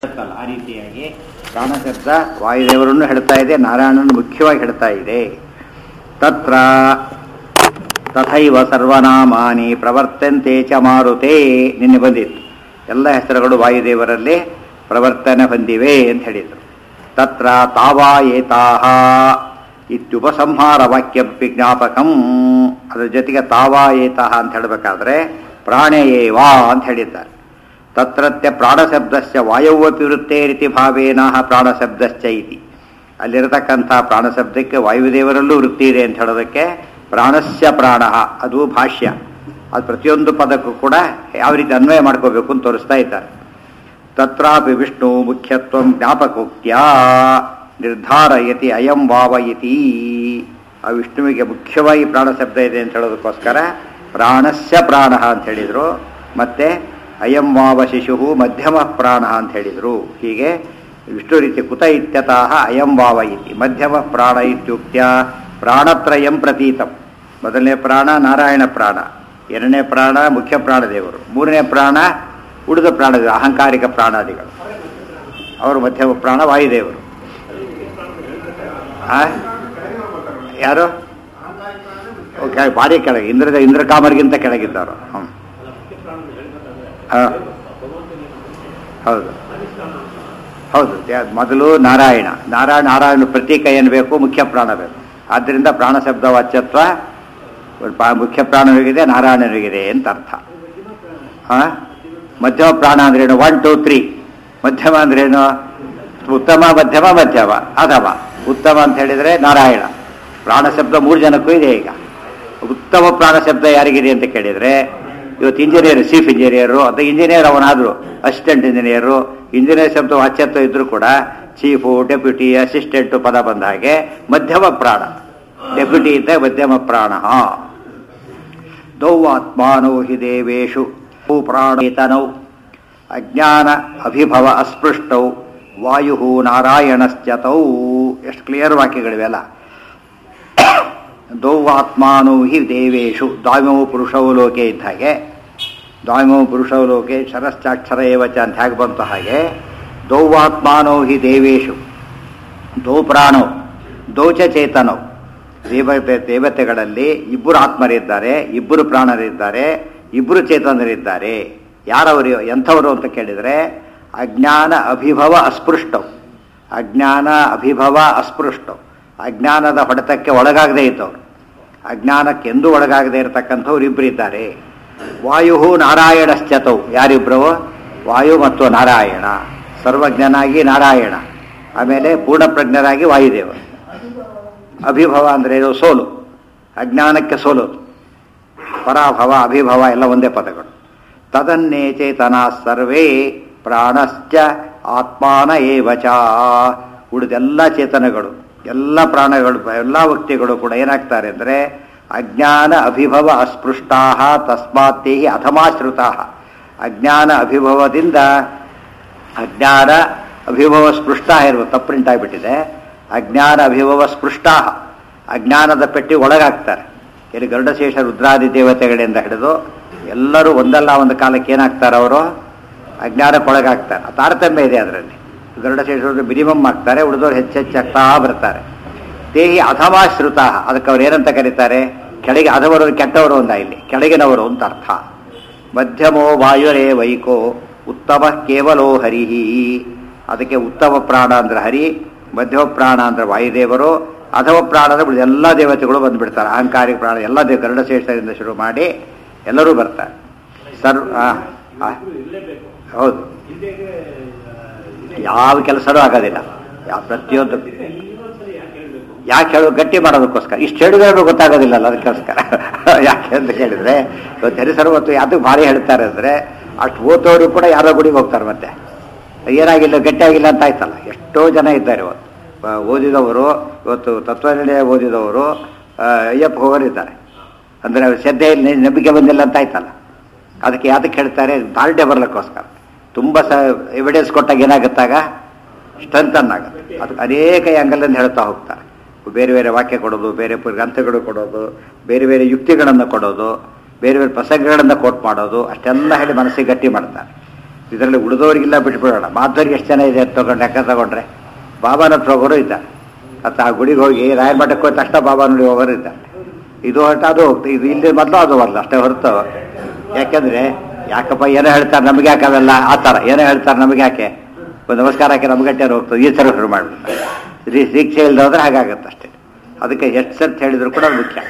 ಹೇಳುತ್ತಲ್ಲ ಆ ರೀತಿಯಾಗಿ ಪ್ರಾಣಶಬ್ದ ವಾಯುದೇವರನ್ನು ಹೇಳ್ತಾ ಇದೆ ನಾರಾಯಣನನ್ನು ಮುಖ್ಯವಾಗಿ ಹೇಳ್ತಾ ಇದೆ ತತ್ರ ತಥೈವ ಸರ್ವನಾಮಾನಿ ಪ್ರವರ್ತಂತೆ ಚ ಮಾರುತೇ ನಿನ್ನೆ ಬಂದಿತ್ತು ಎಲ್ಲ ಹೆಸರುಗಳು ವಾಯುದೇವರಲ್ಲಿ ಪ್ರವರ್ತನೆ ಹೊಂದಿವೆ ಅಂತ ಹೇಳಿದರು ತತ್ರ ತಾವಾ ಏತಾಹ ಇತ್ಯುಪಸಂಹಾರ ವಾಕ್ಯ ಜ್ಞಾಪಕಂ ಅದರ ಜೊತೆಗೆ ತಾವಾ ಏತಾಹ ಅಂತ ಹೇಳಬೇಕಾದ್ರೆ ಪ್ರಾಣೇಯೇವಾ ಅಂತ ಹೇಳಿದ್ದಾರೆ ತತ್ರತ್ಯ ಪ್ರಾಣಶಬ್ದಸ್ಯ ವಾಯವ್ವಪಿ ವೃತ್ತೇರಿತಿ ಭಾವೇನ ಪ್ರಾಣಶಬ್ದಶ್ಚ ಇತಿ ಅಲ್ಲಿರತಕ್ಕಂಥ ಪ್ರಾಣಶಬ್ದಕ್ಕೆ ವಾಯುದೇವರಲ್ಲೂ ವೃತ್ತಿ ಇದೆ ಅಂತ ಹೇಳೋದಕ್ಕೆ ಪ್ರಾಣಸ್ಯ ಪ್ರಾಣ ಅದು ಭಾಷ್ಯ ಅದು ಪ್ರತಿಯೊಂದು ಪದಕ್ಕೂ ಕೂಡ ಯಾವ ರೀತಿ ಅನ್ವಯ ಮಾಡ್ಕೋಬೇಕು ಅಂತ ತೋರಿಸ್ತಾ ಇದ್ದಾರೆ ತತ್ರಾಪಿ ವಿಷ್ಣು ಮುಖ್ಯತ್ವ ಜ್ಞಾಪಕೋಕ್ತ್ಯ ನಿರ್ಧಾರಯತಿ ಅಯಂ ವಾವ ಇತಿ ಆ ವಿಷ್ಣುವಿಗೆ ಮುಖ್ಯವಾಗಿ ಪ್ರಾಣ ಶಬ್ದ ಇದೆ ಅಂತ ಹೇಳೋದಕ್ಕೋಸ್ಕರ ಪ್ರಾಣಸ್ಯ ಪ್ರಾಣ ಅಂತ ಹೇಳಿದರು ಮತ್ತೆ ಅಯಂ ವಾವ ಶಿಶು ಮಧ್ಯಮ ಪ್ರಾಣ ಅಂತ ಹೇಳಿದರು ಹೀಗೆ ವಿಷ್ಣು ರೀತಿ ಕುತ ಇತ್ಯತಃ ಅಯಂ ವಾವ ಇತಿ ಮಧ್ಯಮ ಪ್ರಾಣ ಇತ್ಯುಕ್ತ್ಯ ಪ್ರಾಣತ್ರಯಂ ಪ್ರತೀತಂ ಮೊದಲನೇ ಪ್ರಾಣ ನಾರಾಯಣ ಪ್ರಾಣ ಎರಡನೇ ಪ್ರಾಣ ಮುಖ್ಯ ಪ್ರಾಣದೇವರು ಮೂರನೇ ಪ್ರಾಣ ಉಳಿದ ಪ್ರಾಣದೇವರು ಅಹಂಕಾರಿಕ ಪ್ರಾಣಾದಿಗಳು ಅವರು ಮಧ್ಯಮ ಪ್ರಾಣ ವಾಯುದೇವರು ಆ? ಯಾರು ಓಕೆ ಭಾರಿ ಕೆಳಗೆ ಇಂದ್ರದ ಇಂದ್ರಕಾಮರಿಗಿಂತ ಕೆಳಗಿದ್ದವರು ಹ್ಞೂ ಹಾಂ ಹೌದು ಹೌದು ಯ- ಮೊದಲು ನಾರಾಯಣ ನಾರಾಯಣ ನಾರಾಯಣ ಪ್ರತೀಕ ಏನು ಬೇಕು ಮುಖ್ಯ ಪ್ರಾಣ ಬೇಕು ಆದ್ದರಿಂದ ಪ್ರಾಣ ಶಬ್ದ ವಾಚ್ಯತ್ವ ಪಾ- ಮುಖ್ಯ ಪ್ರಾಣನಿಗಿದೆ ನಾರಾಯಣನಿಗಿದೆ ಅಂತ ಅರ್ಥ ಹಾಂ ಮಧ್ಯಮ ಪ್ರಾಣ ಅಂದ್ರೇನು ಒನ್ ಟೂ ತ್ರೀ ಮಧ್ಯಮ ಅಂದ್ರೇನು ಉತ್ತಮ ಮಧ್ಯಮ ಮಧ್ಯಮ ಅಥವಾ ಉತ್ತಮ ಅಂತ ಹೇಳಿದರೆ ನಾರಾಯಣ ಪ್ರಾಣ ಶಬ್ದ ಮೂರು ಜನಕ್ಕೂ ಇದೆ ಈಗ ಉತ್ತಮ ಪ್ರಾಣ ಶಬ್ದ ಯಾರಿಗಿದೆ ಅಂತ ಕೇಳಿದರೆ ಇವತ್ತು ಇಂಜಿನಿಯರ್ ಚೀಫ್ ಇಂಜಿನಿಯರು ಅಥವಾ ಇಂಜಿನಿಯರ್ ಅವನಾದರೂ ಅಸಿಸ್ಟೆಂಟ್ ಇಂಜಿನಿಯರು ಇಂಜಿನಿಯರ್ ಶಬ್ದ ವಾಚ್ಯತ್ವ ಇದ್ರೂ ಕೂಡ ಚೀಫು ಡೆಪ್ಯೂಟಿ ಅಸಿಸ್ಟೆಂಟು ಪದ ಬಂದ ಹಾಗೆ ಮಧ್ಯಮ ಪ್ರಾಣ ಡೆಪ್ಯೂಟಿ ಇದ್ದ ಮಧ್ಯಮ ಪ್ರಾಣ ದೌ ಆತ್ಮಾನೋ ಹಿ ದೇವೇಶು ಭೂ ಪ್ರಾಣೇತನೌ ಅಜ್ಞಾನ ಅಭಿಭವ ಅಸ್ಪೃಷ್ಟೌ ವಾಯು ನಾರಾಯಣಶ್ಚತೌ ಎಷ್ಟು ಕ್ಲಿಯರ್ ವಾಕ್ಯಗಳಿವೆಲ್ಲ ದೌವಾತ್ಮಾನೋ ಹಿ ದೇವೇಶು ದ್ವಾಮ್ಯವು ಪುರುಷವು ಲೋಕೆ ಇದ್ದ ಹಾಗೆ ದ್ವಾಮ್ಯವು ಪುರುಷವು ಲೋಕೆ ಶರಶ್ಚಾಕ್ಷರ ಏವಚ ಅಂತ ಹೇಗೆ ಬಂತು ಹಾಗೆ ದೌವಾತ್ಮಾನೋ ಹಿ ದೇವೇಶು ದೌ ಪ್ರಾಣೋ ದೌಚ ಚೇತನೋ ದೇವತೆ ದೇವತೆಗಳಲ್ಲಿ ಇಬ್ಬರು ಆತ್ಮರಿದ್ದಾರೆ ಇಬ್ಬರು ಪ್ರಾಣರಿದ್ದಾರೆ ಇಬ್ಬರು ಚೇತನರಿದ್ದಾರೆ ಯಾರವರು ಎಂಥವರು ಅಂತ ಕೇಳಿದರೆ ಅಜ್ಞಾನ ಅಭಿಭವ ಅಸ್ಪೃಷ್ಟವು ಅಜ್ಞಾನ ಅಭಿಭವ ಅಸ್ಪೃಷ್ಟವು ಅಜ್ಞಾನದ ಹೊಡೆತಕ್ಕೆ ಒಳಗಾಗದೇ ಇದ್ದವರು ಅಜ್ಞಾನಕ್ಕೆ ಎಂದೂ ಒಳಗಾಗದೇ ಇರತಕ್ಕಂಥವ್ರು ಇಬ್ಬರು ಇದ್ದಾರೆ ವಾಯು ನಾರಾಯಣಶ್ಚತೌ ಯಾರಿಬ್ರು ವಾಯು ಮತ್ತು ನಾರಾಯಣ ಸರ್ವಜ್ಞನಾಗಿ ನಾರಾಯಣ ಆಮೇಲೆ ಪೂರ್ಣಪ್ರಜ್ಞರಾಗಿ ವಾಯುದೇವ ಅಭಿಭವ ಅಂದರೆ ಇದು ಸೋಲು ಅಜ್ಞಾನಕ್ಕೆ ಸೋಲೋದು ಪರಾಭವ ಅಭಿಭವ ಎಲ್ಲ ಒಂದೇ ಪದಗಳು ತದನ್ನೇ ಚೇತನ ಸರ್ವೇ ಪ್ರಾಣಶ್ಚ ಆತ್ಮಾನ ಏವಚ ಉಳಿದೆಲ್ಲ ಚೇತನಗಳು ಎಲ್ಲ ಪ್ರಾಣಗಳು ಎಲ್ಲ ವ್ಯಕ್ತಿಗಳು ಕೂಡ ಏನಾಗ್ತಾರೆ ಅಂದರೆ ಅಜ್ಞಾನ ಅಭಿಭವ ಅಸ್ಪೃಷ್ಟಾ ತಸ್ಮಾತ್ತೇ ಅಧಮಾಶ್ರಿತಾ ಅಜ್ಞಾನ ಅಭಿಭವದಿಂದ ಅಜ್ಞಾನ ಅಭಿಭವ ಸ್ಪೃಷ್ಟ ಇರುವ ತಪ್ಪು ಪ್ರಿಂಟ್ ಆಗಿಬಿಟ್ಟಿದೆ ಅಜ್ಞಾನ ಅಭಿಭವ ಸ್ಪೃಷ್ಟ ಅಜ್ಞಾನದ ಪೆಟ್ಟಿ ಒಳಗಾಗ್ತಾರೆ ಇಲ್ಲಿ ಗರುಡಶೇಷ ರುದ್ರಾದಿ ದೇವತೆಗಳಿಂದ ಹಿಡಿದು ಎಲ್ಲರೂ ಒಂದಲ್ಲ ಒಂದು ಕಾಲಕ್ಕೆ ಏನಾಗ್ತಾರೆ ಅವರು ಅಜ್ಞಾನಕ್ಕೊಳಗಾಗ್ತಾರೆ ಆ ತಾರತಮ್ಯ ಇದೆ ಅದರಲ್ಲಿ ಗರುಡಶೇಷರು ಮಿನಿಮಮ್ ಆಗ್ತಾರೆ ಉಳಿದವರು ಹೆಚ್ಚೆಚ್ಚಾಗ್ತಾ ಬರ್ತಾರೆ ದೇಹಿ ಅಧಮಾಶ್ರಿತ ಅದಕ್ಕೆ ಅವ್ರು ಏನಂತ ಕರೀತಾರೆ ಕೆಳಗೆ ಅಧವರು ಕೆಟ್ಟವರು ಒಂದ ಇಲ್ಲಿ ಕೆಳಗಿನವರು ಅಂತ ಅರ್ಥ ಮಧ್ಯಮೋ ವಾಯುರೇ ವೈಕೋ ಉತ್ತಮ ಕೇವಲೋ ಹರಿಹಿ ಅದಕ್ಕೆ ಉತ್ತಮ ಪ್ರಾಣ ಅಂದ್ರೆ ಹರಿ ಮಧ್ಯಮ ಪ್ರಾಣ ಅಂದ್ರೆ ವಾಯುದೇವರು ಅಧಮ ಪ್ರಾಣ ಅಂದ್ರೆ ಎಲ್ಲ ದೇವತೆಗಳು ಬಂದ್ಬಿಡ್ತಾರೆ ಅಹಂಕಾರಿಕ ಪ್ರಾಣ ಎಲ್ಲ ದೇವ ಗರುಡಶೇಷದಿಂದ ಶುರು ಮಾಡಿ ಎಲ್ಲರೂ ಬರ್ತಾರೆ ಸರ್ವ ಆ, ಆ, ಹೌದು ಯಾವ ಕೆಲಸನೂ ಆಗೋದಿಲ್ಲ ಯಾವ ಪ್ರತಿಯೊಂದು ಯಾಕೆ ಹೇಳೋ ಗಟ್ಟಿ ಮಾಡೋದಕ್ಕೋಸ್ಕರ ಇಷ್ಟು ಹೇಳಿದ್ರೆ ಗೊತ್ತಾಗೋದಿಲ್ಲಲ್ಲ ಅದಕ್ಕೋಸ್ಕರ ಯಾಕೆ ಅಂತ ಕೇಳಿದ್ರೆ ಇವತ್ತು ಹೆರಿಸರು ಮತ್ತು ಯಾವ್ದಕ್ಕೆ ಭಾರಿ ಹೇಳ್ತಾರೆ ಅಂದರೆ ಅಷ್ಟು ಓದೋರು ಕೂಡ ಯಾರೋ ಗುಡಿಗೆ ಹೋಗ್ತಾರೆ ಮತ್ತೆ ಏನಾಗಿಲ್ಲ ಗಟ್ಟಿಯಾಗಿಲ್ಲ ಅಂತ ಆಯ್ತಲ್ಲ ಎಷ್ಟೋ ಜನ ಇದ್ದಾರೆ ಇವತ್ತು ಆ, ಓದಿದವರು ಇವತ್ತು ತತ್ವನಿರ್ಣಯ ಓದಿದವರು ಆ, ಅಯ್ಯಪ್ಪ ಹೋಗೋರಿದ್ದಾರೆ ಅಂದರೆ ಶ್ರದ್ಧೆಯಲ್ಲಿ ನಂಬಿಕೆ ಬಂದಿಲ್ಲ ಅಂತ ಆಯ್ತಲ್ಲ ಅದಕ್ಕೆ ಯಾವ್ದಕ್ಕೆ ಹೇಳ್ತಾರೆ ದಾಲ್ಡೆ ಬರ್ಲಿಕ್ಕೋಸ್ಕರ ತುಂಬ ಸ ಎವಿಡೆನ್ಸ್ ಕೊಟ್ಟಾಗ ಏನಾಗುತ್ತಾಗ ಸ್ಟ್ರೆಂಥನ್ ಆಗುತ್ತೆ ಅದಕ್ಕೆ ಅನೇಕ ಆ್ಯಂಗಲಿಂದ ಹೇಳ್ತಾ ಹೋಗ್ತಾರೆ ಬೇರೆ ಬೇರೆ ವಾಕ್ಯ ಕೊಡೋದು ಬೇರೆ ಬೇರೆ ಗ್ರಂಥಗಳು ಕೊಡೋದು ಬೇರೆ ಬೇರೆ ಯುಕ್ತಿಗಳನ್ನು ಕೊಡೋದು ಬೇರೆ ಬೇರೆ ಪ್ರಸಂಗಗಳನ್ನು ಕೋಟ್ ಮಾಡೋದು ಅಷ್ಟೆಲ್ಲ ಹೇಳಿ ಮನಸ್ಸಿಗೆ ಗಟ್ಟಿ ಮಾಡ್ತಾರೆ ಇದರಲ್ಲಿ ಉಳಿದವರಿಗೆಲ್ಲ ಬಿಟ್ಬಿಡೋಣ ಮಾಧವರಿಗೆ ಎಷ್ಟು ಜನ ಇದೆ ಅಂತ ತಗೊಂಡು ಲೆಕ್ಕ ತಗೊಂಡ್ರೆ ಬಾಬಾನ ಹತ್ರ ಹೋಗೋರು ಇದ್ದಾರೆ ಮತ್ತು ಆ ಗುಡಿಗೆ ಹೋಗಿ ರಾಯರ ಮಠಕ್ಕೆ ಹೋದ ತಕ್ಷಣ ಬಾಬಾ ನೋಡಿ ಹೋಗೋರು ಇದ್ದಾರೆ ಇದು ಹೊರಟ ಅದು ಹೋಗ್ತದೆ ಇದು ಇಲ್ಲಿ ಮೊದಲು ಅದು ಬರಲ್ಲ ಅಷ್ಟೇ ಹೊರತು ಯಾಕೆಂದ್ರೆ ಯಾಕಪ್ಪ ಏನೋ ಹೇಳ್ತಾರೆ ನಮಗೆ ಯಾಕೆ ಅವೆಲ್ಲ ಆ ಥರ ಏನೋ ಹೇಳ್ತಾರೆ ನಮಗೆ ಯಾಕೆ ಒಂದು ನಮಸ್ಕಾರ ಹಾಕಿ ನಮ್ಗಟ್ಟೆ ಹೋಗ್ತದೆ ಈ ಥರ ಶುರು ಮಾಡ್ಬಿಡ್ತಾರೆ ರೀ ಶಿಕ್ಷೆ ಇಲ್ಲದೆ ಹೋದ್ರೆ ಹಾಗಾಗತ್ತೆ ಅಷ್ಟೇ ಅದಕ್ಕೆ ಎಷ್ಟು ಸರ್ತಿ ಹೇಳಿದ್ರು ಕೂಡ ಅದು ಮುಖ್ಯ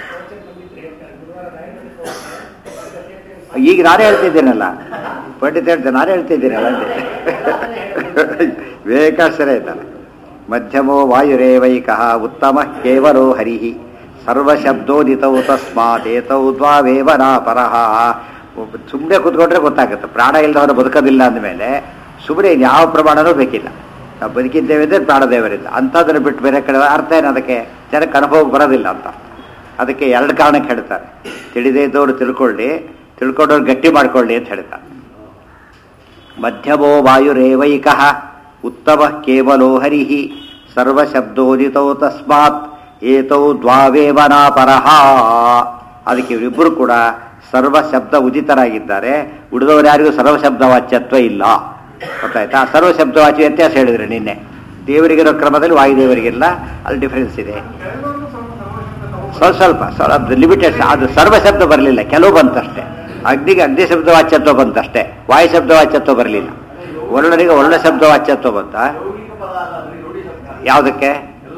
ಈಗ ನಾನೇ ಹೇಳ್ತಿದ್ದೀನಲ್ಲ ಪಂಡಿತ ಹೇಳ್ತೇನೆ ನಾನೇ ಹೇಳ್ತಿದ್ದೀನಲ್ಲ ಅಂದೆ ವಿವೇಕಾಶ್ವರ ಇದ್ದಾನೆ ಮಧ್ಯಮೋ ವಾಯುರೇವೈಕಃ ಉತ್ತಮ ಕೇವಲೋ ಹರಿ ಸರ್ವಶಬ್ದೋದಿತೌ ತಸ್ಮಾತ್ ಏತೌ ದ್ವಾವೇವ ನಾಪರಃ ಸುಮ್ಮನೆ ಕೂತ್ಕೊಂಡ್ರೆ ಗೊತ್ತಾಗುತ್ತೆ ಪ್ರಾಣ ಇಲ್ಲದವರು ಬದುಕೋದಿಲ್ಲ ಅಂದಮೇಲೆ ಸುಮ್ಮನೆ ಯಾವ ಪ್ರಮಾಣನೂ ಬೇಕಿಲ್ಲ ನಾವು ಬದುಕಿದ್ದೇವೆ ಅಂದರೆ ಪ್ರಾಣದೇವರಿಲ್ಲ ಅಂಥದ್ದನ್ನು ಬಿಟ್ಟು ಬೇರೆ ಕಡೆ ಅರ್ಥ ಏನು ಅದಕ್ಕೆ ಜನಕ್ಕೆ ಅನುಭವ ಬರೋದಿಲ್ಲ ಅಂತ ಅದಕ್ಕೆ ಎರಡು ಕಾರಣಕ್ಕೆ ಹೇಳ್ತಾರೆ ತಿಳಿದೇ ಇದ್ದವರು ತಿಳ್ಕೊಳ್ಳಿ ತಿಳ್ಕೊಂಡವ್ರು ಗಟ್ಟಿ ಮಾಡ್ಕೊಳ್ಳಿ ಅಂತ ಹೇಳ್ತಾರೆ ಮಧ್ಯಮೋ ವಾಯುರೇವೈಕಃ ಉತ್ತಮ ಕೇವಲೋ ಹರಿ ಸರ್ವಶಬ್ದೋದಿತೌ ತಸ್ಮಾತ್ ಏತೌ ದ್ವಾವೇವ ನಾಪರಃ ಅದಕ್ಕೆ ಇವರಿಬ್ಬರು ಕೂಡ ಸರ್ವ ಶಬ್ದ ಉದಿತರಾಗಿದ್ದಾರೆ ಉಳಿದವರು ಯಾರಿಗೂ ಸರ್ವಶಬ್ದ ವಾಚ್ಯತ್ವ ಇಲ್ಲ ಗೊತ್ತಾಯ್ತಾ ಸರ್ವಶಬ್ದ ವಾಚ್ಯ ವ್ಯತ್ಯಾಸ ಹೇಳಿದ್ರೆ ನಿನ್ನೆ ದೇವರಿಗಿರೋ ಕ್ರಮದಲ್ಲಿ ವಾಯುದೇವರಿಗಿಲ್ಲ ಅಲ್ಲಿ ಡಿಫರೆನ್ಸ್ ಇದೆ ಸ್ವಲ್ಪ ಸ್ವಲ್ಪ ಸ್ವಲ್ಪ ಲಿಮಿಟೆಡ್ ಅದು ಸರ್ವ ಶಬ್ದ ಬರಲಿಲ್ಲ ಕೆಲವು ಬಂತಷ್ಟೇ ಅಗ್ನಿಗೆ ಅಗ್ನಿ ಶಬ್ದ ವಾಚ್ಯತ್ವ ಬಂತಷ್ಟೇ ವಾಯು ಶಬ್ದ ವಾಚ್ಯತ್ವ ಬರಲಿಲ್ಲ ವರ್ಣನಿಗೆ ವರ್ಣ ಶಬ್ದ ವಾಚ್ಯತ್ವ ಬಂತ ಯಾವುದಕ್ಕೆ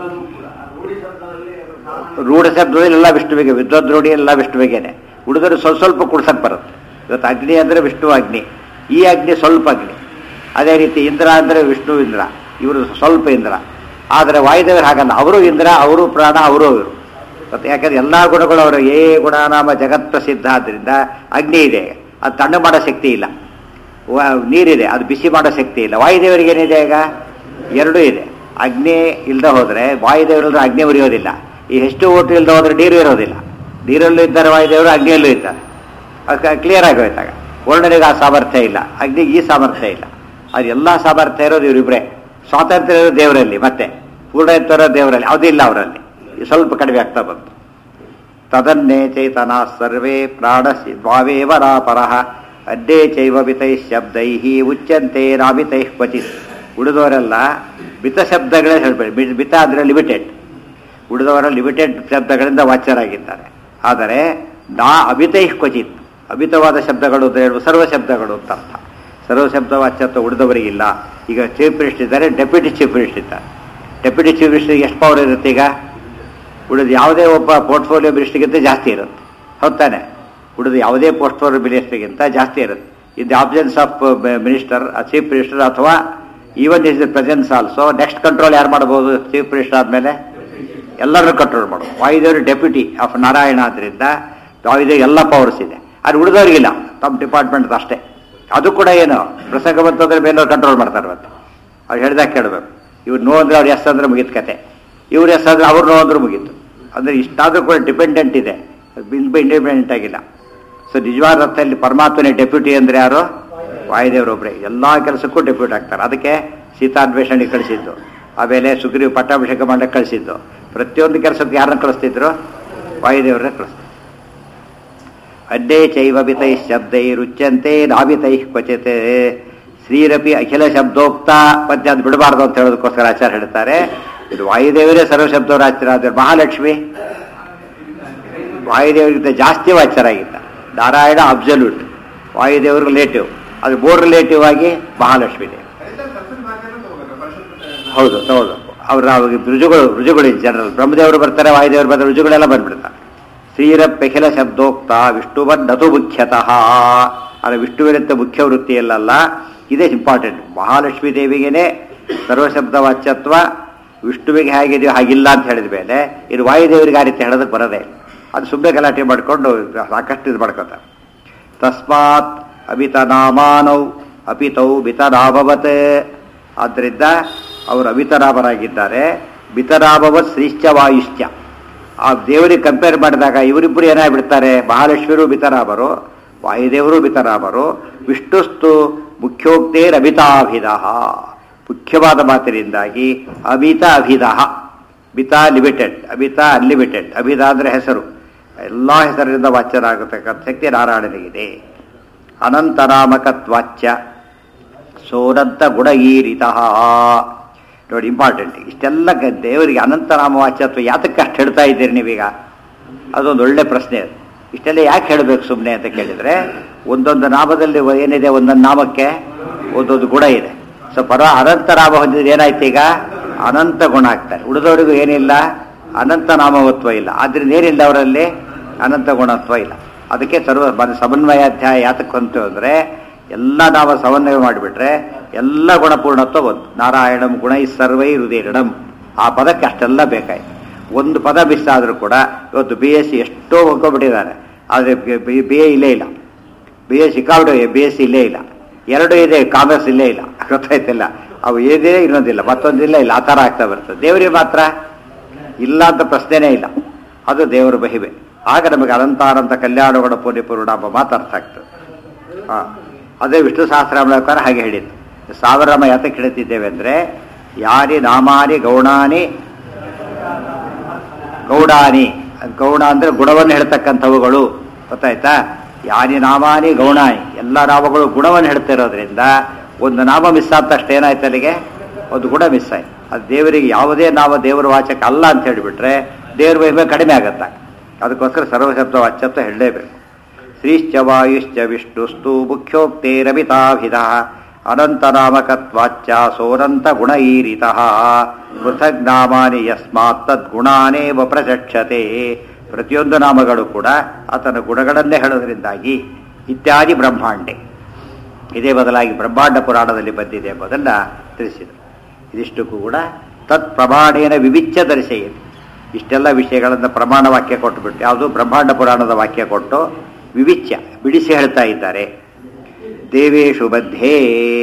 ರೂಢ ಶಬ್ದದಲ್ಲಿ ಎಲ್ಲ ವಿಷ್ಣುವಿಗೆ ವಿದ್ವದ್ ರೂಢಿ ಎಲ್ಲ ವಿಷ್ಣುವಿಗೆನೆ ಹುಡುಗರು ಸ್ವಲ್ಪ ಸ್ವಲ್ಪ ಕುಡ್ಸಕ್ ಬರುತ್ತೆ ಇವತ್ತು ಅಗ್ನಿ ಅಂದ್ರೆ ವಿಷ್ಣು ಅಗ್ನಿ ಈ ಅಗ್ನಿ ಸ್ವಲ್ಪ ಅಗ್ನಿ ಅದೇ ರೀತಿ ಇಂದ್ರ ಅಂದ್ರೆ ವಿಷ್ಣು ಇಂದ್ರ ಇವರು ಸ್ವಲ್ಪ ಇಂದ್ರ ಆದರೆ ವಾಯುದೇವರು ಹಾಗಲ್ಲ ಅವರು ಇಂದ್ರ ಅವರು ಪ್ರಾಣ ಅವರು ಇವರು ಮತ್ತೆ ಯಾಕಂದ್ರೆ ಎಲ್ಲಾ ಗುಣಗಳು ಅವರು ಏ ಗುಣನಾಮ ಜಗತ್ ಪ್ರಸಿದ್ಧ ಆದ್ರಿಂದ ಅಗ್ನಿ ಇದೆ ಅದು ತಣ್ಣು ಮಾಡೋ ಶಕ್ತಿ ಇಲ್ಲ ವ- ನೀರಿದೆ ಅದು ಬಿಸಿ ಮಾಡೋ ಶಕ್ತಿ ಇಲ್ಲ ವಾಯುದೇವರಿಗೆ ಏನಿದೆ ಈಗ ಎರಡೂ ಇದೆ ಅಗ್ನಿ ಇಲ್ಲದೆ ಹೋದ್ರೆ ವಾಯುದೇವರು ಅಗ್ನಿ ಉರಿಯೋದಿಲ್ಲ ಈ ಎಷ್ಟು ಓಟು ಇಲ್ಲದೆ ಹೋದ್ರೆ ನೀರು ಇರೋದಿಲ್ಲ ನೀರಲ್ಲೂ ಇದ್ದಾರೆ ವಾಯುದೇವರು ಅಗ್ನಿಯಲ್ಲೂ ಇದ್ದಾರೆ ಕ್ಲಿಯರ್ ಆಗಿ ಹೋಯ್ತಾಗ ವರ್ಣನಿಗೆ ಆ ಸಾಮರ್ಥ್ಯ ಇಲ್ಲ ಅಗ್ನಿಗೆ ಈ ಸಾಮರ್ಥ್ಯ ಇಲ್ಲ ಅದು ಎಲ್ಲ ಸಾಮರ್ಥ್ಯ ಇರೋದು ಇವರಿಬ್ಬರೇ ಸ್ವಾತಂತ್ರ್ಯ ಇರೋದು ದೇವರಲ್ಲಿ ಮತ್ತೆ ಪೂರ್ಣತ್ವ ಇರೋದು ದೇವರಲ್ಲಿ ಯಾವುದೂ ಇಲ್ಲ ಅವರಲ್ಲಿ ಸ್ವಲ್ಪ ಕಡಿಮೆ ಆಗ್ತಾ ಬಂತು ತದನ್ನೇ ಚೈತನ ಸರ್ವೇ ಪ್ರಾಣ ದ್ವಾವೇವ ನಾಪರಃ ಅಡ್ಡೇ ಚೈವ ಬಿತೈ ಶಬ್ದೈ ಉಚ್ಚಂತೆ ನಾಬಿತೈ ಕ್ವಚಿತ್ ಉಳಿದವರೆಲ್ಲ ಬಿತ ಶಬ್ದಗಳೇ ಹೇಳ್ಬೇಡಿ ಬಿತ ಅಂದರೆ ಲಿಮಿಟೆಡ್ ಉಳಿದವರ ಲಿಮಿಟೆಡ್ ಶಬ್ದಗಳಿಂದ ವಾಚ್ಯರಾಗಿದ್ದಾರೆ ಆದರೆ ನಾ ಅಭಿತೈ ಕ್ವಚಿತ್ ಅಮಿತವಾದ ಶಬ್ದಗಳು ಅಂತ ಹೇಳುವ ಸರ್ವ ಶಬ್ದಗಳು ಅಂತ ಅರ್ಥ ಸರ್ವ ಶಬ್ದ ವಾಚ್ಯತ್ವ ಉಳಿದವರಿಗಿಲ್ಲ ಈಗ ಚೀಫ್ ಮಿನಿಸ್ಟರ್ ಇದ್ದಾರೆ ಡೆಪ್ಯೂಟಿ ಚೀಫ್ ಮಿನಿಸ್ಟರ್ ಇದ್ದಾರೆ ಡೆಪ್ಯೂಟಿ ಚೀಫ್ ಮಿನಿಸ್ಟರ್ಗೆ ಎಷ್ಟು ಪವರ್ ಇರುತ್ತೆ ಈಗ ಉಳಿದ ಯಾವುದೇ ಒಬ್ಬ ಪೋರ್ಟ್ಫೋಲಿಯೋ ಮಿನಿಸ್ಟರ್ಗಿಂತ ಜಾಸ್ತಿ ಇರುತ್ತೆ ಹೌದ್ ತಾನೆ ಉಳಿದ ಯಾವುದೇ ಪೋರ್ಟ್ಫೋಲಿಯೋ ಮಿನಿಸ್ಟರ್ಗಿಂತ ಜಾಸ್ತಿ ಇರುತ್ತೆ in the absence of minister chief minister ಅಥವಾ even is the presence also next control ಯಾರು ಮಾಡ್ಬೋದು ಚೀಫ್ ಮಿನಿಸ್ಟರ್ ಆದಮೇಲೆ ಎಲ್ಲರನ್ನು ಕಂಟ್ರೋಲ್ ಮಾಡೋದು ವಾಯುದೇವರು ಡೆಪ್ಯೂಟಿ ಆಫ್ ನಾರಾಯಣ ಆದ್ರಿಂದ ವಾಯುದೇವ್ ಎಲ್ಲ ಪವರ್ಸ್ ಇದೆ ಅದು ಉಳಿದವರಿಗಿಲ್ಲ ತಮ್ಮ ಡಿಪಾರ್ಟ್ಮೆಂಟ್ ಅಷ್ಟೇ ಅದು ಕೂಡ ಏನು ಪ್ರಸಂಗ ಬಂತಂದ್ರೆ ಮೇಲವ್ರು ಕಂಟ್ರೋಲ್ ಮಾಡ್ತಾರೆ ಮತ್ತೆ ಅವ್ರು ಹೇಳ್ದಾಗ ಕೇಳಬೇಕು ಇವ್ರು ನೋ ಅಂದ್ರೆ ಅವ್ರು ಎಸ್ ಅಂದ್ರೆ ಮುಗಿದ ಕತೆ ಇವ್ರು ಎಸ್ ಅಂದ್ರೆ ಅವ್ರು ನೋ ಅಂದ್ರೆ ಮುಗೀತು ಅಂದ್ರೆ ಇಷ್ಟಾದ್ರೂ ಕೂಡ ಡಿಪೆಂಡೆಂಟ್ ಇದೆ ಬಿಲ್ ಇಂಡಿಪೆಂಡೆಂಟ್ ಆಗಿಲ್ಲ ಸೊ ನಿಜವಾದ ಅರ್ಥದಲ್ಲಿ ಪರಮಾತ್ಮನೇ ಡೆಪ್ಯೂಟಿ ಅಂದ್ರೆ ಯಾರು ವಾಯುದೇವರೊಬ್ಬರೇ ಎಲ್ಲ ಕೆಲಸಕ್ಕೂ ಡೆಪ್ಯೂಟ್ ಆಗ್ತಾರೆ ಅದಕ್ಕೆ ಸೀತಾನ್ವೇಷಣೆಗೆ ಕಳಿಸಿದ್ದು ಆಮೇಲೆ ಸುಗ್ರೀವ್ ಪಟ್ಟಾಭಿಷೇಕ ಮಾಡಕ್ಕೆ ಕಳಿಸಿದ್ದು ಪ್ರತಿಯೊಂದು ಕೆಲಸಕ್ಕೆ ಯಾರನ್ನ ಕಳಿಸ್ತಿದ್ರು ವಾಯುದೇವರನ್ನ ಕಳಿಸ್ತಿದ್ರು ಅಡ್ಡೇ ಚೈವ ಬಿತೈ ಶಬ್ದೈ ರುಚ್ಯಂತೆ ನಾಭಿತೈ ಕ್ವಚಿತ್ ಶ್ರೀರಪಿ ಅಖಿಲ ಶಬ್ದೋಕ್ತ ಪದ್ಯ ಅದು ಬಿಡಬಾರ್ದು ಅಂತ ಹೇಳೋದಕ್ಕೋಸ್ಕರ ಆಚಾರ್ಯ ಹೇಳ್ತಾರೆ ಇದು ವಾಯುದೇವರೇ ಸರ್ವ ಶಬ್ದವರಾಚಾರ್ಯ ಮಹಾಲಕ್ಷ್ಮಿ ವಾಯುದೇವರಿಗಿಂತ ಜಾಸ್ತಿ ವಾಚ್ಯರಾಗಿದ್ದ ನಾರಾಯಣ ಅಬ್ಸಲ್ಯೂಟ್ ವಾಯುದೇವರು ರಿಲೇಟಿವ್ ಅದು ಬೋರ್ ರಿಲೇಟಿವ್ ಆಗಿ ಮಹಾಲಕ್ಷ್ಮಿ ದೇವಿ ಹೌದು ಹೌದು ಅವ್ರ ರುಜುಗಳು ರುಜುಗಳು ಜನರಲ್ ಬ್ರಹ್ಮದೇವರು ಬರ್ತಾರೆ ವಾಯುದೇವರು ಬರ್ತಾರೆ ರುಜುಗಳೆಲ್ಲ ಬಂದ್ಬಿಡ್ತಾರೆ ಶ್ರೀರಪ್ಪೆಖಿಲ ಶಬ್ದೋಕ್ತ ವಿಷ್ಣುವನ್ನತು ಮುಖ್ಯತಃ ಅದು ವಿಷ್ಣುವಿನಂತ ಮುಖ್ಯ ವೃತ್ತಿಯಲ್ಲ ಇದೇ ಇಂಪಾರ್ಟೆಂಟ್ ಮಹಾಲಕ್ಷ್ಮೀ ದೇವಿಗೇನೆ ಸರ್ವಶಬ್ದ ವಾಚ್ಯತ್ವ ವಿಷ್ಣುವಿಗೆ ಹೇಗಿದೆಯೋ ಹಾಗಿಲ್ಲ ಅಂತ ಹೇಳಿದ ಮೇಲೆ ಇದು ವಾಯುದೇವರಿಗೆ ಆ ರೀತಿ ಹೇಳೋದಕ್ಕೆ ಬರೋದೇ ಇಲ್ಲ ಅದು ಸುಮ್ಮನೆ ಗಲಾಟೆ ಮಾಡಿಕೊಂಡು ಸಾಕಷ್ಟು ಇದು ಮಾಡ್ಕೋತಾರೆ ತಸ್ಮಾತ್ ಅಮಿತನಾಮಾನೌ ಅಪಿತೌ ಬಿತನಾಭವತ್ ಆದ್ದರಿಂದ ಅವರು ಅಮಿತನಾಮರಾಗಿದ್ದಾರೆ ಬಿತನಾಭವತ್ ಶ್ರೀಶ್ಚ ವಾಯುಶ್ಚ ಆ ದೇವರಿಗೆ ಕಂಪೇರ್ ಮಾಡಿದಾಗ ಇವರಿಬ್ಬರು ಏನಾಗ್ಬಿಡ್ತಾರೆ ಮಹಾಲಕ್ಷ್ಮಿರು ಬಿತರಾಮರು ವಾಯುದೇವರು ಬಿತರಾಮರು ವಿಷ್ಣುಸ್ತು ಮುಖ್ಯೋಕ್ತೇರ್ ಅಮಿತಾಭಿಧ ಮುಖ್ಯವಾದ ಮಾತಿನಿಂದಾಗಿ ಅಮಿತ ಅಭಿಧ ಬಿತಾ ಲಿಮಿಟೆಡ್ ಅಮಿತಾ ಅನ್ಲಿಮಿಟೆಡ್ ಅಭಿಧ ಅಂದರೆ ಹೆಸರು ಎಲ್ಲ ಹೆಸರಿನಿಂದ ವಾಚ್ಯರಾಗತಕ್ಕಂಥ ಶಕ್ತಿ ನಾರಾಯಣನಿಗಿದೆ ಅನಂತನಾಮಕತ್ವಾಚ್ಯ ಸೋರಂತ ಗುಣ ಈರಿತಃ ನೋಡಿ ಇಂಪಾರ್ಟೆಂಟ್ ಇಷ್ಟೆಲ್ಲ ಗ- ದೇವರಿಗೆ ಅನಂತ ನಾಮವಾಚ್ಯತ್ವ ಯಾತಕ್ಕೆ ಅಷ್ಟು ಹೇಳ್ತಾ ಇದ್ದೀರಿ ನೀವೀಗ ಅದೊಂದು ಒಳ್ಳೆ ಪ್ರಶ್ನೆ ಅದು ಇಷ್ಟೆಲ್ಲ ಯಾಕೆ ಹೇಳಬೇಕು ಸುಮ್ಮನೆ ಅಂತ ಕೇಳಿದರೆ ಒಂದೊಂದು ನಾಮದಲ್ಲಿ ವ- ಏನಿದೆ ಒಂದೊಂದು ನಾಮಕ್ಕೆ ಒಂದೊಂದು ಗುಣ ಇದೆ ಸೊ ಪರ ಅನಂತ ನಾಮ ಹೊಂದಿದ್ರೆ ಏನಾಯ್ತು ಈಗ ಅನಂತ ಗುಣ ಆಗ್ತಾರೆ ಉಳಿದವರಿಗೂ ಏನಿಲ್ಲ ಅನಂತ ನಾಮವತ್ವ ಇಲ್ಲ ಆದ್ರಿಂದ ಏನಿಲ್ಲ ಅವರಲ್ಲಿ ಅನಂತ ಗುಣತ್ವ ಇಲ್ಲ ಅದಕ್ಕೆ ಸರ್ವ ಬ- ಸಮನ್ವಯಾಧ್ಯಾಯ ಯಾತಕ್ಕೆ ಬಂತು ಅಂದರೆ ಎಲ್ಲ ನಾಮ ಸಮನ್ವಯ ಮಾಡಿಬಿಟ್ರೆ ಎಲ್ಲ ಗುಣಪೂರ್ಣತ್ವ ಬಂತು ನಾರಾಯಣಂ ಗುಣ ಸರ್ವೈ ಹೃದಯಡಂ ಆ ಪದಕ್ಕೆ ಅಷ್ಟೆಲ್ಲ ಬೇಕಾಯ್ತು ಒಂದು ಪದ ಮಿಸ್ ಆದರೂ ಕೂಡ ಇವತ್ತು ಬಿ ಎಸ್ ಸಿ ಎಷ್ಟೋ ಹೋಗ್ಕೊಬಿಟ್ಟಿದ್ದಾರೆ ಆದರೆ ಬಿ ಎ ಇಲ್ಲೇ ಇಲ್ಲ ಬಿ ಎಸ್ ಸಿಕ್ಕಾಬಿಟ್ಟು ಬಿ ಎಸ್ ಸಿ ಇಲ್ಲೇ ಇಲ್ಲ ಎರಡು ಇದೆ ಕಾಮರ್ಸ್ ಇಲ್ಲೇ ಇಲ್ಲ ಗೊತ್ತಾಯ್ತಿಲ್ಲ ಅವು ಏನೇ ಇನ್ನೊಂದಿಲ್ಲ ಮತ್ತೊಂದಿಲ್ಲ ಇಲ್ಲ ಆ ಥರ ಆಗ್ತಾ ಬರ್ತದೆ ದೇವರಿಗೆ ಮಾತ್ರ ಇಲ್ಲ ಅಂತ ಪ್ರಶ್ನೆನೇ ಇಲ್ಲ ಅದು ದೇವರ ಮಹಿಮೆ ಆಗ ನಮಗೆ ಅನಂತಾನಂತ ಕಲ್ಯಾಣಗಳ ಪೂರ್ಣಿ ಪೂರ್ಣಾಮ ಮಾತು ಅರ್ಥ ಆಗ್ತದೆ ಹಾಂ ಅದೇ ವಿಷ್ಣು ಸಹಸ್ರಾಮಕಾರ ಹಾಗೆ ಹೇಳಿದ್ದು ಸಾವಿರಾಮ ಯಾತಕ್ಕೆ ಹೇಳ್ತಿದ್ದೇವೆ ಅಂದರೆ ಯಾರಿ ನಾಮಾನಿ ಗೌಣಾನಿ ಗೌಡಾನಿ ಗೌಣ ಅಂದರೆ ಗುಣವನ್ನು ಹೇಳ್ತಕ್ಕಂಥವುಗಳು ಗೊತ್ತಾಯ್ತಾ ಯಾನಿ ನಾಮಾನಿ ಗೌಣಾನಿ ಎಲ್ಲ ನಾಮಗಳು ಗುಣವನ್ನು ಹೇಳ್ತಿರೋದ್ರಿಂದ ಒಂದು ನಾಮ ಮಿಸ್ ಆದ ತಕ್ಷಣ ಏನಾಯ್ತು ಅಲ್ಲಿಗೆ ಒಂದು ಗುಣ ಮಿಸ್ ಆಯ್ತು ಅದು ದೇವರಿಗೆ ಯಾವುದೇ ನಾಮ ದೇವರ ವಾಚಕ ಅಲ್ಲ ಅಂತ ಹೇಳಿಬಿಟ್ರೆ ದೇವರ ಮಹಿಮೆ ಕಡಿಮೆ ಆಗತ್ತ ಅದಕ್ಕೋಸ್ಕರ ಸರ್ವಶಬ್ದ ವಾಚ್ಯತ್ವ ಹೇಳಲೇಬೇಕು ಶ್ರೀಶ್ಚ ವಾಯುಶ್ಚ ವಿಷ್ಣುಸ್ತು ಮುಖ್ಯೋಕ್ತೇರಮಿತಾಭಿಧ ಅನಂತನಾಮಕತ್ವಾಚ್ಚ ಸೋರಂತ ಗುಣೈರಿತಃ ಪೃಥಗ್ ನಾಮಾನಿ ಯಸ್ಮಾತ್ ತದ್ಗುಣಾನೇವ ಪ್ರಚಕ್ಷತೆ ಪ್ರತಿಯೊಂದು ನಾಮಗಳು ಕೂಡ ಆತನ ಗುಣಗಳನ್ನೇ ಹೇಳೋದ್ರಿಂದಾಗಿ ಇತ್ಯಾದಿ ಬ್ರಹ್ಮಾಂಡೆ ಇದೇ ಬದಲಾಗಿ ಬ್ರಹ್ಮಾಂಡ ಪುರಾಣದಲ್ಲಿ ಬಂದಿದೆ ಎಂಬುದನ್ನು ತಿಳಿಸಿದರು ಇದಿಷ್ಟಕ್ಕೂ ಕೂಡ ತತ್ ಪ್ರಮಾಣೇನ ವಿವಿಚ್ಯ ದರ್ಶೆಯಿದೆ ಇಷ್ಟೆಲ್ಲ ವಿಷಯಗಳನ್ನು ಪ್ರಮಾಣ ವಾಕ್ಯ ಕೊಟ್ಟುಬಿಟ್ಟು ಯಾವುದು ಬ್ರಹ್ಮಾಂಡ ಪುರಾಣದ ವಾಕ್ಯ ಕೊಟ್ಟು ವಿವಿಚ್ಯ ಬಿಡಿಸಿ ಹೇಳ್ತಾ ಇದ್ದಾರೆ ದೇವೇಶು ಮಧ್ಯೆ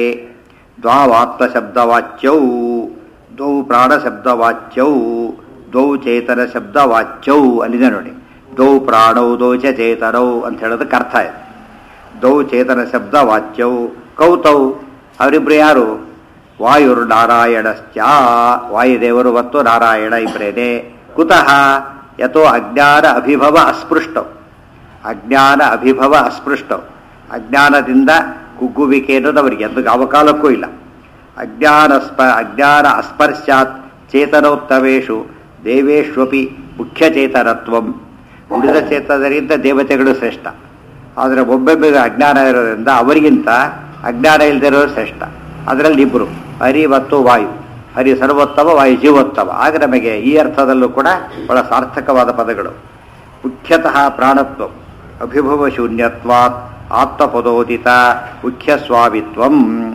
ದ್ವಾವಾತ್ಮ ಶಬ್ದವಾಚ್ಯೌ ದ್ವೌ ಪ್ರಾಣ ಶಬ್ದವಾಚ್ಯೌ ದ್ವೌ ಚೇತನ ಶಬ್ದವಾಚ್ಯೌ ಅಲ್ಲಿದೆ ನೋಡಿ ದ್ವೌ ಪ್ರಾಣೌ ದ್ವೌ ಚ ಚೇತನೌ ಅಂತ ಹೇಳೋದಕ್ಕೆ ಅರ್ಥ ಇದೆ ದ್ವೌ ಚೇತನ ಶಬ್ದವಾಚ್ಯೌ ಕೌತೌ ಅವರಿಬ್ರು ಯಾರು ವಾಯುರ್ ನಾರಾಯಣಶ್ಚ ವಾಯುದೇವರು ಮತ್ತು ನಾರಾಯಣ ಇಬ್ಬರೇನೆ ಕುತಃ ಯಥೋ ಅಜ್ಞಾನ ಅಭಿಭವ ಅಸ್ಪೃಷ್ಟವು ಅಜ್ಞಾನ ಅಭಿಭವ ಅಸ್ಪೃಷ್ಟವು ಅಜ್ಞಾನದಿಂದ ಕುಗ್ಗುವಿಕೆ ಅನ್ನೋದು ಅವರಿಗೆ ಎಂದು ಯಾವ ಕಾಲಕ್ಕೂ ಇಲ್ಲ ಅಜ್ಞಾನ ಸ್ಪ ಅಜ್ಞಾನ ಅಸ್ಪರ್ಶಾತ್ ಚೇತನೋತ್ತಮೇಶು ದೇವೇಶ್ವಪಿ ಮುಖ್ಯ ಚೇತನತ್ವಂ ಉಳಿದ ಚೇತನರಿಂದ ದೇವತೆಗಳು ಶ್ರೇಷ್ಠ ಆದರೆ ಒಬ್ಬೊಬ್ಬರಿಗೆ ಅಜ್ಞಾನ ಇರೋದ್ರಿಂದ ಅವರಿಗಿಂತ ಅಜ್ಞಾನ ಇಲ್ಲದಿರೋರು ಶ್ರೇಷ್ಠ ಅದರಲ್ಲಿ ಇಬ್ಬರು ಹರಿ ಮತ್ತು ವಾಯು ಹರಿ ಸರ್ವೋತ್ತಮ ವಾಯು ಜೀವೋತ್ತಮ ಆಗ ನಮಗೆ ಈ ಅರ್ಥದಲ್ಲೂ ಕೂಡ ಬಹಳ ಸಾರ್ಥಕವಾದ ಪದಗಳು ಮುಖ್ಯತಃ ಪ್ರಾಣತ್ವ ಅಭಿಭವ ಶೂನ್ಯತ್ವಾತ್ ಆತ್ಮಪದೋದಿತ ಮುಖ್ಯ ಸ್ವಾಮಿತ್ವಂ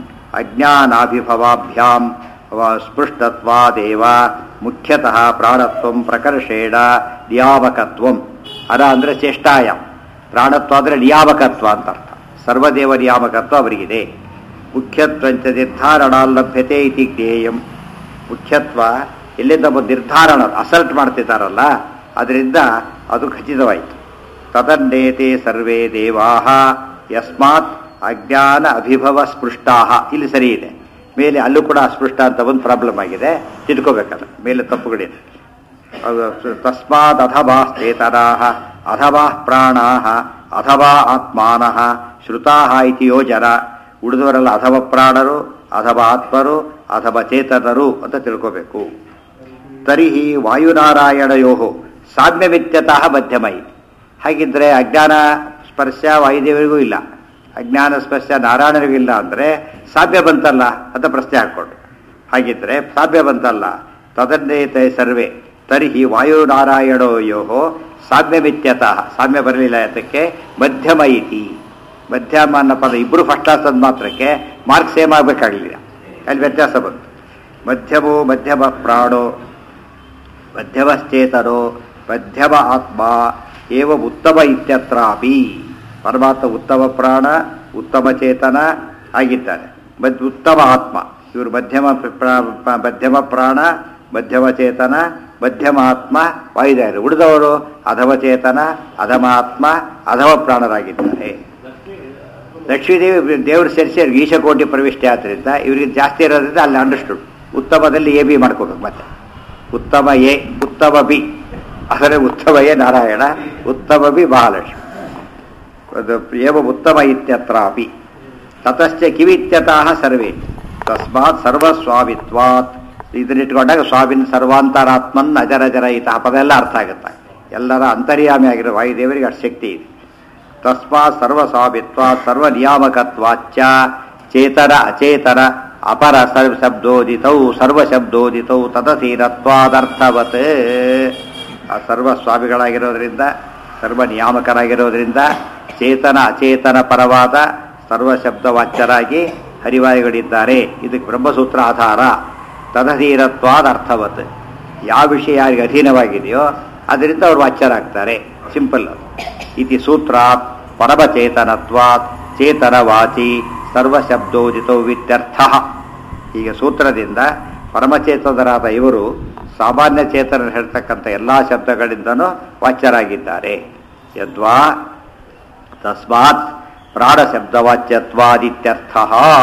ಅಜ್ಞಾನಾಭಿಭವಾಭ್ಯಾಂ ವ- ಸ್ಪೃಷ್ಟತ್ವಾದೇವ ಮುಖ್ಯತಃ ಪ್ರಾಣತ್ವಂ ಪ್ರಕರ್ಷೇಣ ನಿಯಾಮಕತ್ವಂ ಅರ ಅಂದರೆ ಚೇಷ್ಟಾಯ ಪ್ರಾಣತ್ವ ಅಂದರೆ ನಿಯಾಮಕತ್ವ ಅಂತ ಅರ್ಥ ಸರ್ವದೇವ ನಿಯಾಮಕತ್ವ ಅವರಿಗಿದೆ ಮುಖ್ಯತ್ವಂಚ ನಿರ್ಧಾರಣಾಲಭ್ಯತೆ ಇತಿ ಜ್ಞೇಯಂ ಮುಖ್ಯತ್ವ ಎಲ್ಲಿಂದ ಒಂದು ನಿರ್ಧಾರಣ ಅಸಲ್ಟ್ ಮಾಡ್ತಿದ್ದಾರಲ್ಲ ಅದರಿಂದ ಅದು ಖಚಿತವಾಯಿತು ತದನ್ನೇತೆ ಸರ್ವೇ ದೇವಾ ಯಸ್ಮಾತ್ ಅಜ್ಞಾನ ಅಭಿಭವ ಸ್ಪೃಷ್ಟಾ ಇಲ್ಲಿ ಸರಿ ಇದೆ ಮೇಲೆ ಅಲ್ಲೂ ಕೂಡ ಅಸ್ಪೃಷ್ಟ ಅಂತ ಒಂದು ಪ್ರಾಬ್ಲಮ್ ಆಗಿದೆ ತಿಳ್ಕೋಬೇಕಲ್ಲ ಮೇಲೆ ತಪ್ಪುಗಳಿದೆ ಅದು ತಸ್ಮಾತ್ ಅಥವಾ ಚೇತನಾ ಅಥವಾ ಪ್ರಾಣಾ ಅಥವಾ ಆತ್ಮಾನಃ ಶ್ರುತಾ ಇತಿ ಯೋಜನ ಉಳಿದವರೆಲ್ಲ ಅಥವಾ ಪ್ರಾಣರು ಅಥವಾ ಆತ್ಮರು ಅಥವಾ ಚೇತನರು ಅಂತ ತಿಳ್ಕೋಬೇಕು ತರಿಹಿ ವಾಯುನಾರಾಯಣಯೋ ಸಾಮ್ಯಮಿತ್ಯತಃ ಮಧ್ಯಮೈ ಹಾಗಿದ್ರೆ ಅಜ್ಞಾನ ಸ್ಪರ್ಶ ವಾಯುದೇವರಿಗೂ ಇಲ್ಲ ಅಜ್ಞಾನ ಸ್ಪರ್ಶ ನಾರಾಯಣರಿಗೂ ಇಲ್ಲ ಅಂದರೆ ಸಾಧ್ಯ ಬಂತಲ್ಲ ಅಂತ ಪ್ರಶ್ನೆ ಹಾಕ್ಕೊಂಡು ಹಾಗಿದ್ರೆ ಸಾಧ್ಯ ಬಂತಲ್ಲ ತದನ್ನೇತೆ ಸರ್ವೇ ತರ್ಹಿ ವಾಯುನಾರಾಯಣೋ ಸಾಮ್ಯಮಿತ್ಯತಃ ಸಾಮ್ಯ ಬರಲಿಲ್ಲ ಅದಕ್ಕೆ ಮಧ್ಯಮ ಇತಿ ಮಧ್ಯಮ ಅನ್ನೋ ಪದ ಇಬ್ಬರು ಫಸ್ಟ್ ಕ್ಲಾಸ್ ಅಂದ ಮಾತ್ರಕ್ಕೆ ಮಾರ್ಕ್ ಸೇಮ್ ಆಗಬೇಕಾಗಲಿಲ್ಲ ಅಲ್ಲಿ ವ್ಯತ್ಯಾಸ ಬಂತು ಮಧ್ಯಮೋ ಮಧ್ಯಮ ಪ್ರಾಣೋ ಮಧ್ಯಮಶ್ಚೇತನೋ ಮಧ್ಯಮ ಆತ್ಮ ಏವ ಉತ್ತಮ ಇತ್ಯತ್ರಾಪಿ ಪರಮಾತ್ಮ ಉತ್ತಮ ಪ್ರಾಣ ಉತ್ತಮ ಚೇತನ ಆಗಿದ್ದಾನೆ ಮದ್ ಉತ್ತಮ ಆತ್ಮ ಇವರು ಮಧ್ಯಮ ಪ್ರ- ಪ್ರ- ಮಧ್ಯಮ ಪ್ರಾಣ ಮಧ್ಯಮ ಚೇತನ ಮಧ್ಯಮ ಆತ್ಮ ವಾಯುದೇವರು ಉಳಿದವರು ಅಧಮ ಚೇತನ ಅಧಮ ಆತ್ಮ ಅಧಮ ಪ್ರಾಣರಾಗಿದ್ದಾರೆ ಲಕ್ಷ್ಮೀದೇವಿ ದೇವರು ಸೇರಿಸಿ ಅವ್ರಿಗೆ ಈಶಕೋಟಿ ಪ್ರವಿಷ್ಟಿ ಆದ್ದರಿಂದ ಇವರಿಗೆ ಜಾಸ್ತಿ ಇರೋದ್ರಿಂದ ಅಲ್ಲಿ ಅಂಡರ್ಸ್ಟುಡ್ ಉತ್ತಮದಲ್ಲಿ ಎ ಬಿ ಮಾಡ್ಕೋಬೇಕು ಮತ್ತೆ ಉತ್ತಮ ಎ ಉತ್ತಮ ಬಿ ಆದರೆ ಉತ್ತಮ ಎ ನಾರಾಯಣ ಉತ್ತಮ ಬಿ ಮಹಾಲಕ್ಷ್ಮಿ ಅದು ಏವ ಉತ್ತಮ ಇತ್ಯತ್ರಾಪಿ ತತಶ್ಚ ಕಿವಿತ್ಯತಃ ಸರ್ವೇ ತಸ್ಮಾತ್ ಸರ್ವಸ್ವಾಮಿತ್ವಾತ್ ಇದನ್ನಿಟ್ಕೊಂಡಾಗ ಸ್ವಾಮಿನ್ ಸರ್ವಾಂತರಾತ್ಮನ್ ಅಜರಜರ ಈತ ಆ ಪದ ಎಲ್ಲ ಅರ್ಥ ಆಗುತ್ತೆ ಎಲ್ಲರ ಅಂತರ್ಯಾಮಿ ಆಗಿರೋ ವಾಯುದೇವರಿಗೆ ಅಷ್ಟು ಶಕ್ತಿ ಇದೆ ತಸ್ಮಾತ್ ಸರ್ವಸ್ವಾಮಿತ್ವ ಸರ್ವ ನಿಯಾಮಕತ್ವಾಚ್ಚ ಚೇತರ ಅಚೇತರ ಅಪರ ಸರ್ವ ಶಬ್ದೋದಿತೌ ಸರ್ವ ಶಬ್ದೋದಿತೌ ತದತೀರತ್ವಾದರ್ಥವತ್ ಆ ಸರ್ವ ಸ್ವಾಮಿಗಳಾಗಿರೋದ್ರಿಂದ ಸರ್ವ ನಿಯಾಮಕರಾಗಿರೋದ್ರಿಂದ ಚೇತನ ಅಚೇತನ ಪರವಾದ ಸರ್ವ ಶಬ್ದವಾಚ್ಯರಾಗಿ ಹರಿವಾಯುಗಳಿದ್ದಾರೆ ಇದಕ್ಕೆ ಬ್ರಹ್ಮಸೂತ್ರ ಆಧಾರ ತದಧೀರತ್ವಾದ ಅರ್ಥವತ್ ಯಾವ ವಿಷಯ ಯಾರಿಗೆ ಅಧೀನವಾಗಿದೆಯೋ ಅದರಿಂದ ಅವರು ವಾಚ್ಯರಾಗ್ತಾರೆ ಸಿಂಪಲ್ ಇತಿ ಸೂತ್ರ ಪರಮಚೇತನತ್ವಾತ್ ಚೇತನವಾಚಿ ಸರ್ವಶಬ್ದೋದಿತೋ ವಿತ್ಯರ್ಥ ಈಗ ಸೂತ್ರದಿಂದ ಪರಮಚೇತನರಾದ ಇವರು ಸಾಮಾನ್ಯ ಚೇತನ ಹೇಳ್ತಕ್ಕಂಥ ಎಲ್ಲ ಶಬ್ದಗಳಿಂದನೂ ವಾಚ್ಯರಾಗಿದ್ದಾರೆ ಯದ್ವಾ ತಸ್ಮಾತ್ ಪ್ರಾಣ ಶಬ್ದವಾಚ್ಯತ್ವಾದಿತ್ಯರ್ಥ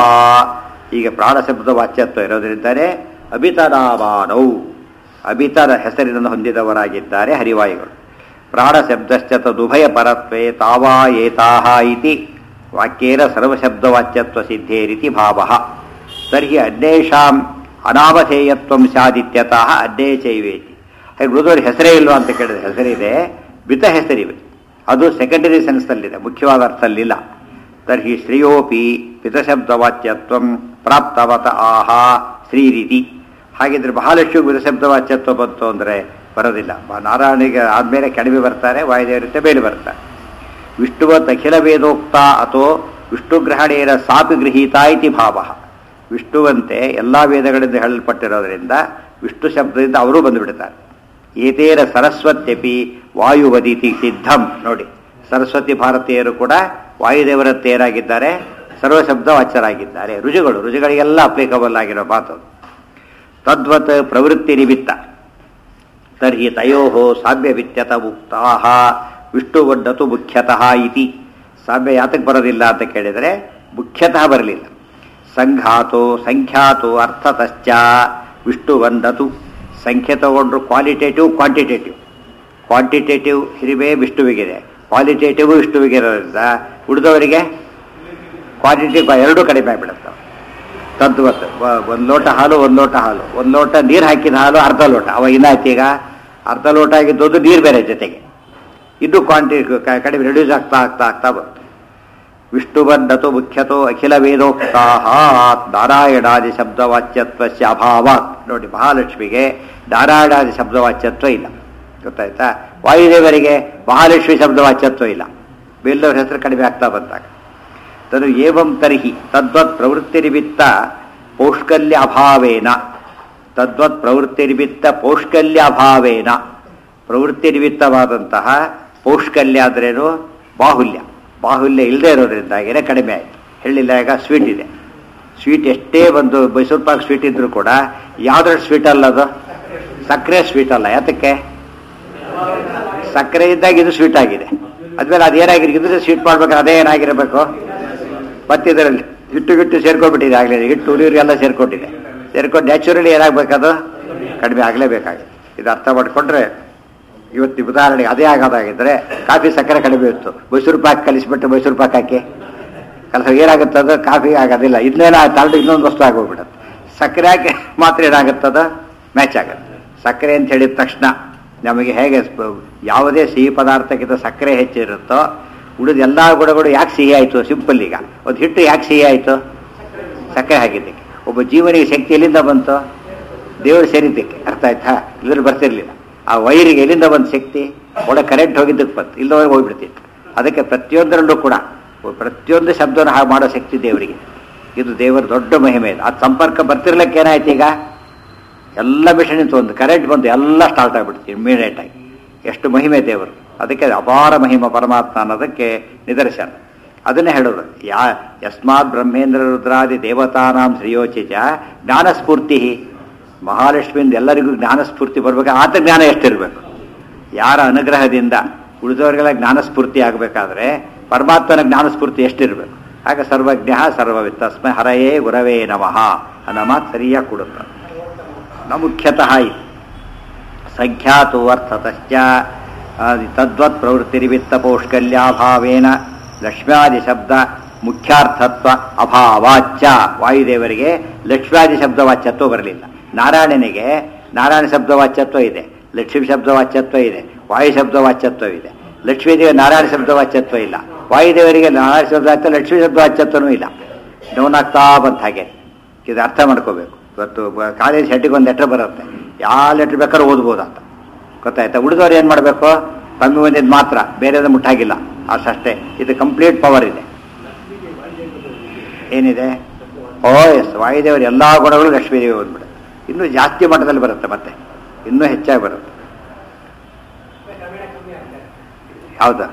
ಈಗ ಪ್ರಾಣ ಶಬ್ದವಾಚ್ಯತ್ವ ಇರೋದ್ರಿಂದಲೇ ಅಭಿತನಾಮಾನೌ ಅಭಿತರ ಹೆಸರಿನನ್ನು ಹೊಂದಿದವರಾಗಿದ್ದಾರೆ ಹರಿವಾಯುಗಳು ಪ್ರಾಣ ಶಬ್ದಶ್ಚ ತದುಭಯ ಪರತ್ವೇ ತಾವಾ ಏತಾಹ ಇತಿ ವಾಕ್ಯೇನ ಸರ್ವಶಬ್ದವಾಚ್ಯತ್ವ ಸಿದ್ಧೇರಿತಿ ಭಾವ ತರ್ಹಿ ಅನ್ಯೇಷಾಂ ಅನಾಮಧೇಯತ್ವ ಸ್ಯಾದಿತ್ಯತಃ ಅನ್ಯೇ ಚೈವೇತಿ ಹಾಗೆ ಮೃದುವರಿಗೆ ಹೆಸರೇ ಇಲ್ವಾ ಅಂತ ಕೇಳಿದ್ರೆ ಹೆಸರಿದೆ ಬಿತ ಹೆಸರಿವೆ ಅದು ಸೆಕೆಂಡರಿ ಸೆನ್ಸ್ನಲ್ಲಿದೆ ಮುಖ್ಯವಾದ ಅರ್ಥದಲ್ಲಿಲ್ಲ ತರ್ಹಿ ಶ್ರೇಯೋಪಿ ಪಿತಶಬ್ದವಾಚ್ಯತ್ವ ಪ್ರಾಪ್ತವತ ಆಹ ಶ್ರೀರಿತಿ ಹಾಗಿದ್ರೆ ಮಹಾಲಕ್ಷ್ಮಿ ಪಿತಶಬ್ದವಾಚ್ಯತ್ವ ಬಂತು ಅಂದರೆ ಬರೋದಿಲ್ಲ ನಾರಾಯಣಿಗೆ ಆದಮೇಲೆ ಕಡಿಮೆ ಬರ್ತಾರೆ ವಾಯುದೇವರಿಂದ ಮೇಲೆ ಬರ್ತಾರೆ ವಿಷ್ಣುವತ್ ಅಖಿಲ ವೇದೋಕ್ತ ಅಥೋ ವಿಷ್ಣುಗ್ರಹಣೇನ ಸಾಪಿ ಗೃಹೀತ ಇತಿ ಭಾವ ವಿಷ್ಣುವಂತೆ ಎಲ್ಲ ವೇದಗಳಿಂದ ಹೇಳಲ್ಪಟ್ಟಿರೋದ್ರಿಂದ ವಿಷ್ಣು ಶಬ್ದದಿಂದ ಅವರೂ ಬಂದುಬಿಡ್ತಾರೆ ಏತೇರ ಸರಸ್ವತ್ಯಪಿ ವಾಯುವದಿತಿ ಸಿದ್ಧಂ ನೋಡಿ ಸರಸ್ವತಿ ಭಾರತೀಯರು ಕೂಡ ವಾಯುದೇವರಂತೆ ಏನಾಗಿದ್ದಾರೆ ಸರ್ವಶಬ್ದ ವಾಚ್ಯರಾಗಿದ್ದಾರೆ ರುಜುಗಳು ರುಜುಗಳಿಗೆಲ್ಲ ಅಪ್ಲಿಕಬಲ್ ಆಗಿರೋ ಮಾತು ತದ್ವತ್ ಪ್ರವೃತ್ತಿ ನಿಮಿತ್ತ ತರ್ಹಿ ತಯೋ ಸಾಮ್ಯ ವಿತ್ಯತ ಉಕ್ತಾ ವಿಷ್ಣುವನ್ನತು ಮುಖ್ಯತಃ ಇತಿ ಸಾಮ್ಯ ಯಾತಕ್ಕೆ ಬರೋದಿಲ್ಲ ಅಂತ ಕೇಳಿದರೆ ಮುಖ್ಯತಃ ಬರಲಿಲ್ಲ ಸಂಘಾತೋ ಸಂಖ್ಯಾತೋ ಅರ್ಥತಶ್ಚ ವಿಷ್ಣುವನ್ನತು ಸಂಖ್ಯೆ ತಗೊಂಡ್ರು ಕ್ವಾಲಿಟೇಟಿವ್ ಕ್ವಾಂಟಿಟೇಟಿವ್ ಕ್ವಾಂಟಿಟೇಟಿವ್ ಹಿರಿಮೆ ವಿಷ್ಣುವಿಗಿದೆ ಕ್ವಾಲಿಟೇಟಿವ್ ವಿಷ್ಣುವಿಗೆ ಇರೋದ್ರಿಂದ ಉಳಿದವರಿಗೆ ಕ್ವಾಂಟಿಟಿ ಎರಡೂ ಕಡಿಮೆ ಆಗಿಬಿಡುತ್ತೆ ತದ್ವತ್ ಒಂದು ಲೋಟ ಹಾಲು ಒಂದು ಲೋಟ ಹಾಲು ಒಂದು ಲೋಟ ನೀರು ಹಾಕಿದ ಹಾಲು ಅರ್ಧ ಲೋಟ ಅವಾಗ ಏನಾಯ್ತು ಈಗ ಅರ್ಧ ಲೋಟ ಆಗಿದ್ದು ನೀರು ಬೇರೆ ಜೊತೆಗೆ ಇದು ಕ್ವಾಂಟಿಟಿ ಕಡಿಮೆ ರೆಡ್ಯೂಸ್ ಆಗ್ತಾ ಆಗ್ತಾ ಆಗ್ತಾ ಬಂತು ವಿಷ್ಣುವನ್ನತು ಮುಖ್ಯತೋ ಅಖಿಲ ವೇದೋಕ್ತಾ ನಾರಾಯಣಾದಿ ಶಬ್ದವಾಚ್ಯತ್ವಸ್ಯ ಅಭಾವಾತ್ ನೋಡಿ ಮಹಾಲಕ್ಷ್ಮಿಗೆ ನಾರಾಯಣಾದಿ ಶಬ್ದವಾಚ್ಯತ್ವ ಇಲ್ಲ ಗೊತ್ತಾಯ್ತಾ ವಾಯುದೇವರಿಗೆ ಮಹಾಲಕ್ಷ್ಮಿ ಶಬ್ದವಾಚ್ಯತ್ವ ಇಲ್ಲ ಬೇಲ್ಲವ್ರ ಹೆಸರು ಕಡಿಮೆ ಆಗ್ತಾ ಬಂದಾಗ ತನು ಏವಂ ತರ್ಹಿ ತದ್ವತ್ ಪ್ರವೃತ್ತಿನಿಮಿತ್ತ ಪೌಷ್ಕಲ್ಯ ಅಭಾವೇನ ತದ್ವತ್ ಪ್ರವೃತ್ತಿನಿಮಿತ್ತ ಪೌಷ್ಕಲ್ಯ ಅಭಾವೇನ ಪ್ರವೃತ್ತಿ ನಿಮಿತ್ತವಾದಂತಹ ಪೌಷ್ಕಲ್ಯ ಅಂದ್ರೇನು ಬಾಹುಲ್ಯ ಬಾಹುಲ್ಯ ಇಲ್ಲದೆ ಇರೋದ್ರಿಂದಾಗಿನೇ ಕಡಿಮೆ ಆಯಿತು ಹೇಳಿಲ್ಲ ಈಗ ಸ್ವೀಟ್ ಇದೆ ಸ್ವೀಟ್ ಎಷ್ಟೇ ಒಂದು ಮೈಸೂರು ಪಾಕ್ ಸ್ವೀಟ್ ಇದ್ರೂ ಕೂಡ ಯಾವ್ದ್ರಲ್ಲಿ ಸ್ವೀಟ್ ಅಲ್ಲ ಅದು ಸಕ್ಕರೆ ಸ್ವೀಟ್ ಅಲ್ಲ ಯಾತಕ್ಕೆ ಸಕ್ಕರೆ ಇದ್ದಾಗ ಇದು ಸ್ವೀಟ್ ಆಗಿದೆ ಅದ್ಮೇಲೆ ಅದು ಏನಾಗಿರ್ಗಿದ್ರೆ ಸ್ವೀಟ್ ಮಾಡ್ಬೇಕಾದ್ರೆ ಅದೇ ಏನಾಗಿರಬೇಕು ಮತ್ತಿದರಲ್ಲಿ ಹಿಟ್ಟು ಗಿಟ್ಟು ಸೇರ್ಕೊಂಡ್ಬಿಟ್ಟಿದೆ ಆಗಲೇ ಹಿಟ್ಟು ನೀರು ಎಲ್ಲ ಸೇರ್ಕೊಂಡಿದೆ ಸೇರ್ಕೊಂಡು ನ್ಯಾಚುರಲಿ ಏನಾಗಬೇಕದು ಕಡಿಮೆ ಆಗಲೇಬೇಕಾಗಿದೆ ಇದು ಅರ್ಥ ಮಾಡಿಕೊಂಡ್ರೆ ಇವತ್ತು ಉದಾಹರಣೆಗೆ ಅದೇ ಆಗೋದಾಗಿದ್ದರೆ ಕಾಫಿ ಸಕ್ಕರೆ ಕಡಿಮೆ ಇತ್ತು ಮೈಸೂರು ಪಾಕ್ ಕಲಿಸ್ಬಿಟ್ಟು ಮೈಸೂರು ಪಾಕ್ ಹಾಕಿ ಕೆಲಸ ಏನಾಗುತ್ತದ ಕಾಫಿ ಆಗೋದಿಲ್ಲ ಇನ್ನೇನ ತರಡು ಇನ್ನೊಂದು ವಸ್ತು ಆಗೋಗ್ಬಿಡುತ್ತೆ ಸಕ್ಕರೆ ಹಾಕಿ ಮಾತ್ರ ಏನಾಗುತ್ತದ ಮ್ಯಾಚ್ ಆಗುತ್ತೆ ಸಕ್ಕರೆ ಅಂತ ಹೇಳಿದ ತಕ್ಷಣ ನಮಗೆ ಹೇಗೆ ಸ್ಪ- ಯಾವುದೇ ಸಿಹಿ ಪದಾರ್ಥಕ್ಕಿಂತ ಸಕ್ಕರೆ ಹೆಚ್ಚಿರುತ್ತೋ ಉಳಿದ ಎಲ್ಲ ಗುಣಗಳು ಯಾಕೆ ಸಿಹಿ ಆಯಿತು ಸಿಂಪಲ್ ಈಗ ಒಂದು ಹಿಟ್ಟು ಯಾಕೆ ಸಿಹಿ ಆಯಿತು ಸಕ್ಕರೆ ಹಾಕಿದ್ದಕ್ಕೆ ಒಬ್ಬ ಜೀವನಿಗೆ ಶಕ್ತಿ ಎಲ್ಲಿಂದ ಬಂತು ದೇವರು ಸೇರಿದ್ದಕ್ಕೆ ಅರ್ಥ ಆಯ್ತಾ ಇಲ್ಲದ್ರೆ ಬರ್ತಿರ್ಲಿಲ್ಲ ಆ ವೈರಿಗೆ ಎಲ್ಲಿಂದ ಬಂದ ಶಕ್ತಿ ಒಳ ಕರೆಂಟ್ ಹೋಗಿದ್ದಕ್ಕೆ ಬಂತು ಇಲ್ಲದವರೆಗೆ ಹೋಗ್ಬಿಡ್ತಿತ್ತು ಅದಕ್ಕೆ ಪ್ರತಿಯೊಂದರಲ್ಲೂ ಕೂಡ ಪ್ರತಿಯೊಂದು ಶಬ್ದವನ್ನು ಹಾಗೆ ಮಾಡೋ ಶಕ್ತಿ ದೇವರಿಗೆ ಇದು ದೇವರ ದೊಡ್ಡ ಮಹಿಮೆ ಇದೆ ಅದು ಸಂಪರ್ಕ ಬರ್ತಿರ್ಲಿಕ್ಕೆ ಏನಾಯ್ತು ಈಗ ಎಲ್ಲ ಮಿಷನ್ ನಿಂತು ಒಂದು ಕರೆಂಟ್ ಬಂದು ಎಲ್ಲ ಸ್ಟಾರ್ಟ್ ಆಗಿಬಿಡ್ತು ಇಮಿಡಿಯೇಟ್ ಆಗಿ ಎಷ್ಟು ಮಹಿಮೆ ದೇವರು ಅದಕ್ಕೆ ಅಪಾರ ಮಹಿಮ ಪರಮಾತ್ಮ ಅನ್ನೋದಕ್ಕೆ ನಿದರ್ಶನ ಅದನ್ನೇ ಹೇಳೋದು ಯಾ ಯಸ್ಮಾತ್ ಬ್ರಹ್ಮೇಂದ್ರ ರುದ್ರಾದಿ ದೇವತಾನಾಂ ಶ್ರೇಯೋಚಿತ ಜ್ಞಾನಸ್ಫೂರ್ತಿ ಮಹಾಲಕ್ಷ್ಮಿಯಿಂದ ಎಲ್ಲರಿಗೂ ಜ್ಞಾನಸ್ಫೂರ್ತಿ ಬರ್ಬೇಕು ಆತ ಜ್ಞಾನ ಎಷ್ಟಿರಬೇಕು ಯಾರ ಅನುಗ್ರಹದಿಂದ ಉಳಿದವರಿಗೆಲ್ಲ ಜ್ಞಾನಸ್ಫೂರ್ತಿ ಆಗಬೇಕಾದ್ರೆ ಪರಮಾತ್ಮನ ಜ್ಞಾನಸ್ಫೂರ್ತಿ ಎಷ್ಟಿರಬೇಕು ಆಗ ಸರ್ವಜ್ಞ ಸರ್ವವಿತ್ ತಸ್ಮೈ ಹರಯೇ ಗುರವೇ ನಮಃ ಅನ್ನೋ ಮಾತು ಸರಿಯಾಗಿ ಕೊಡುತ್ತೆ ನ ಮುಖ್ಯತಃ ಇದು ಸಂಖ್ಯಾತು ಅರ್ಥತಶ್ಚ ಆ, ತದ್ವತ್ ಪ್ರವೃತ್ತಿರಿವಿತ್ತ ಪೌಷ್ಕಲ್ಯಾಭಾವೇನ ಲಕ್ಷ್ಮ್ಯಾದಿ ಶಬ್ದ ಮುಖ್ಯಾರ್ಥತ್ವ ಅಭಾವಾಚ್ಯ ವಾಯುದೇವರಿಗೆ ಲಕ್ಷ್ಮ್ಯಾದಿ ಶಬ್ದವಾಚ್ಯತ್ವ ಬರಲಿಲ್ಲ ನಾರಾಯಣನಿಗೆ ನಾರಾಯಣ ಶಬ್ದವಾಚ್ಯತ್ವ ಇದೆ ಲಕ್ಷ್ಮೀ ಶಬ್ದವಾಚ್ಯತ್ವ ಇದೆ ವಾಯು ಶಬ್ದವಾಚ್ಯತ್ವ ಇದೆ ಲಕ್ಷ್ಮೀದೇವಿ ನಾರಾಯಣ ಶಬ್ದವಾಚ್ಯತ್ವ ಇಲ್ಲ ವಾಯುದೇವರಿಗೆ ನಾರಾಯಣ ಶಬ್ದವಾಚ್ಯ ಲಕ್ಷ್ಮೀ ಶಬ್ದವಾಚ್ಯತ್ವನೂ ಇಲ್ಲ ಡೌನ್ ಆಗ್ತಾ ಬಂತ ಹಾಗೆ ಇದು ಅರ್ಥ ಮಾಡ್ಕೋಬೇಕು ಇವತ್ತು ಬ- ಕಾಲೇಜ್ ಹೆಡ್ಡಿಗೆ ಒಂದು ಲೆಟ್ರ್ ಬರುತ್ತೆ ಯಾವ ಲೆಟ್ರ್ ಬೇಕಾದ್ರೂ ಓದ್ಬೋದು ಅಂತ ಗೊತ್ತಾಯ್ತಾ ಉಳಿದವ್ರು ಏನು ಮಾಡಬೇಕು ಕಮ್ಮಿ ಬಂದಿದ್ದು ಮಾತ್ರ ಬೇರೆದು ಮುಟ್ಟಾಗಿಲ್ಲ ಅಷ್ಟೇ ಇದು ಕಂಪ್ಲೀಟ್ ಪವರ್ ಇದೆ ಏನಿದೆ ಓ ಎಸ್ ವಾಯುದೇವರ ಎಲ್ಲ ಗುಣಗಳು ಲಕ್ಷ್ಮೀದೇವಿ ಬಂದ್ಬಿಡುತ್ತೆ ಇನ್ನೂ ಜಾಸ್ತಿ ಮಟ್ಟದಲ್ಲಿ ಬರುತ್ತೆ ಮತ್ತೆ ಇನ್ನೂ ಹೆಚ್ಚಾಗಿ ಬರುತ್ತೆ ಹೌದಾ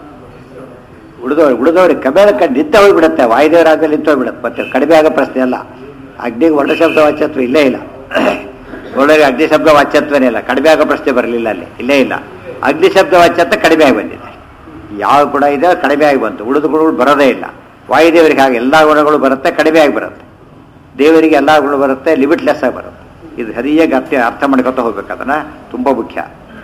ಉಳಿದವ್ರು ಉಳಿದವ್ರಿಗೆ ಕಮ್ಮಿ ಕಡೆ ನಿಂತ ಹೋಗ್ಬಿಡುತ್ತೆ ವಾಯುದೇವರ ಆದಲ್ಲಿ ನಿಂತು ಹೋಗ್ಬಿಡುತ್ತೆ ಮತ್ತೆ ಕಡಿಮೆ ಆಗೋ ಪ್ರಶ್ನೆ ಅಲ್ಲ ಅಗ್ನಿಗೆ ವರ್ಣ ಶಬ್ದ ವಾಚ್ಯತ್ವ ಇಲ್ಲೇ ಇಲ್ಲ ಒಳ್ಳೆಗೆ ಅಗ್ನಿ ಶಬ್ದ ವಾಚ್ಯತ್ವನೇ ಇಲ್ಲ ಕಡಿಮೆ ಆಗೋ ಪ್ರಶ್ನೆ ಬರಲಿಲ್ಲ ಅಲ್ಲಿ ಇಲ್ಲೇ ಇಲ್ಲ ಅಗ್ನಿ ಶಬ್ದ ವಾಚ್ಯತ್ವ ಕಡಿಮೆ ಆಗಿ ಬಂದಿದೆ ಯಾವ ಗುಣ ಇದೆ ಕಡಿಮೆ ಆಗಿ ಬಂತು ಉಳಿದ ಗುಣಗಳು ಬರೋದೇ ಇಲ್ಲ ವಾಯುದೇವರಿಗೆ ಹಾಗೆ ಎಲ್ಲ ಗುಣಗಳು ಬರುತ್ತೆ ಕಡಿಮೆ ಆಗಿ ಬರುತ್ತೆ ದೇವರಿಗೆ ಎಲ್ಲ ಗುಣ ಬರುತ್ತೆ ಲಿಮಿಟ್ಲೆಸ್ ಆಗಿ ಬರುತ್ತೆ ಇದು ಸರಿಯಾಗಿ ಅರ್ಥ ಅರ್ಥ ಮಾಡ್ಕೊತ ಹೋಗ್ಬೇಕು ಅದನ್ನ ತುಂಬ ಮುಖ್ಯ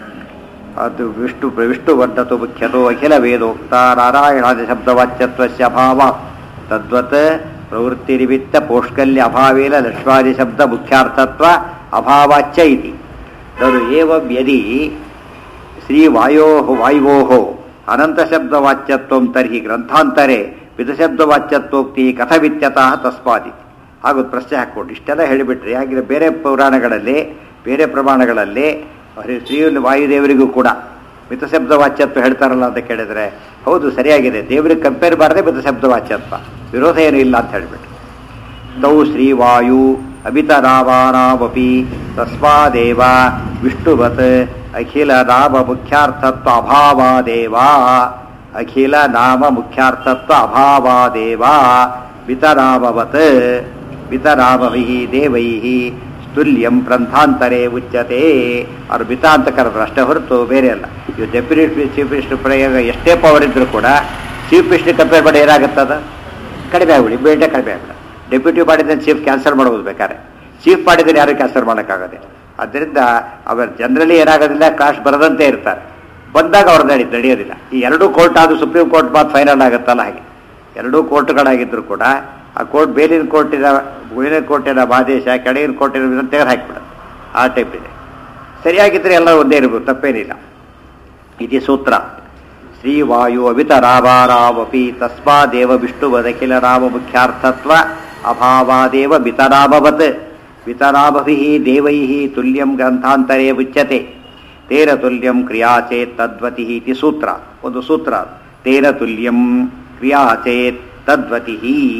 ಅದು ವಿಷ್ಣು ವಿಷ್ಣು ವರ್ಧತು ಮುಖ್ಯತೋ ಅಖಿಲ ವೇದೋಕ್ತ ನಾರಾಯಣಾದಿ ಶಬ್ದವಾಚ್ಯತ್ವಸ್ಯ ಅಭಾವ ತದ್ವತ್ ಪ್ರವೃತ್ತಿ ನಿಮಿತ್ತ ಪೌಷ್ಕಲ್ಯ ಅಭಾವೇನ ಲಕ್ಷ್ಮಾದಿ ಶಬ್ದ ಮುಖ್ಯಾರ್ಥತ್ವ ಅಭಾವಾಚ್ಯ ಇತಿ ತದು ಏವಂ ಯದಿ ಶ್ರೀವಾಯೋ ವಾಯುವೋ ಅನಂತಶಬ್ದವಾಚ್ಯತ್ವಂ ತರ್ಹಿ ಗ್ರಂಥಾಂತರೆ ವಿಧಶಬ್ದವಾಚ್ಯತ್ವೋಕ್ತಿ ಕಥವಿತ್ಯತಃ ತಸ್ಮಾದಿ ಹಾಗೂ ಪ್ರಶ್ನೆ ಹಾಕ್ಕೊಂಡು ಇಷ್ಟೆಲ್ಲ ಹೇಳಿಬಿಟ್ರಿ ಹಾಗೆ ಬೇರೆ ಪುರಾಣಗಳಲ್ಲಿ ಬೇರೆ ಪ್ರಮಾಣಗಳಲ್ಲಿ ಹರಿ- ಶ್ರೀ ವಾಯುದೇವರಿಗೂ ಕೂಡ ಮಿತಶಬ್ದ ವಾಚ್ಯತ್ವ ಹೇಳ್ತಾರಲ್ಲ ಅಂತ ಕೇಳಿದ್ರೆ ಹೌದು ಸರಿಯಾಗಿದೆ ದೇವರಿಗೆ ಕಂಪೇರ್ ಮಾಡದೆ ಮಿತಶಬ್ದ ವಾಚ್ಯತ್ವ ವಿರೋಧ ಏನು ಇಲ್ಲ ಅಂತ ಹೇಳಿಬಿಟ್ಟು ತೌ ಶ್ರೀವಾಯು ಅಮಿತರಾವಾನಾವಪಿ ತಸ್ಮಾದೇವ ವಿಷ್ಣುವತ್ ಅಖಿಲ ನಾಮ ಮುಖ್ಯಾರ್ಥತ್ವ ಅಭಾವಾದೇವ ಅಖಿಲ ನಾಮ ಮುಖ್ಯಾರ್ಥತ್ವ ಅಭಾವಾದೇವ ವಿತರಾಮವತ್ ವಿತರಾಮವೈ ದೇವೈ ತುಲ್ಯಂ ಗ್ರಂಥಾಂತರೇ ಉಚ್ಯತೆ ಅವ್ರು ಬಿತ ಅಂತ ಕರೆದ್ರು ಅಷ್ಟೇ ಹೊರತು ಬೇರೆ ಅಲ್ಲ ಇವು ಡೆಪ್ಯೂಟಿ ಚೀಫ್ ಮಿನಿಸ್ಟರ್ ಪ್ರಯೋಗ ಎಷ್ಟೇ ಪವರ್ ಇದ್ರೂ ಕೂಡ ಚೀಫ್ ಮಿನಿಸ್ಟರ್ ಕಂಪೇರ್ ಮಾಡಿ ಏನಾಗುತ್ತದ ಕಡಿಮೆ ಆಗ್ಬಿಡಿ ಬೇಟೆ ಕಡಿಮೆ ಆಗ್ಬಿಡ ಡೆಪ್ಯೂಟಿ ಮಾಡಿದ್ರೆ ಚೀಫ್ ಕ್ಯಾನ್ಸಲ್ ಮಾಡ್ಬೋದು ಬೇಕಾದ್ರೆ ಚೀಫ್ ಮಾಡಿದ್ರೆ ಯಾರು ಕ್ಯಾನ್ಸಲ್ ಮಾಡೋಕ್ಕಾಗೋದಿಲ್ಲ ಅದರಿಂದ ಅವರು ಜನರಲಿ ಏನಾಗೋದಿಲ್ಲ ಕಾಸ್ಟ್ ಬರದಂತೆ ಇರ್ತಾರೆ ಬಂದಾಗ ಅವ್ರು ನಡಿ ನಡೆಯೋದಿಲ್ಲ ಈ ಎರಡೂ ಕೋರ್ಟ್ ಆದರೂ ಸುಪ್ರೀಂ ಕೋರ್ಟ್ ಮಾತು ಫೈನಲ್ ಆಗುತ್ತಲ್ಲ ಹಾಗೆ ಎರಡೂ ಕೋರ್ಟ್ಗಳಾಗಿದ್ದರೂ ಕೂಡ ಆ ಕೋರ್ಟ್ ಬೇಲಿನ ಕೋರ್ಟಿನ ಮೇಲಿನ ಕೋರ್ಟಿನ ಆದೇಶ ಕೆಳಗಿನ ಕೋರ್ಟಿನ ತೆಗೆದು ಹಾಕಿಬಿಡೋದು ಆ ಟೈಪ್ ಇದೆ ಸರಿಯಾಗಿದ್ದರೆ ಎಲ್ಲ ಒಂದೇ ಇರ್ಬೋದು ತಪ್ಪೇನಿಲ್ಲ ಇತಿ ಸೂತ್ರ ಶ್ರೀವಾಯು ಅವಿತರಾಭಾರಾವಪಿ ತಸ್ಮಾದೇವ ವಿಷ್ಣುವದಖಿಲ ರಾಮ ಮುಖ್ಯಾರ್ಥತ್ವ ಅಭಾವಾದೇವ ವಿತರಾಮವತ್ ವಿತರಾಮಭಿ ದೇವೈ ತುಲ್ಯಂ ಗ್ರಂಥಾಂತರೇ ಉಚ್ಯತೆ ತೇನ ತುಲ್ಯಂ ಕ್ರಿಯಾ ಚೇತ್ ತದ್ವತಿ ಇತಿ ಸೂತ್ರ ಒಂದು ಸೂತ್ರ ತೇನ ತುಲ್ಯಂ ಕ್ರಿಯಾ ಚೇತ್ ತದ್ವತಿ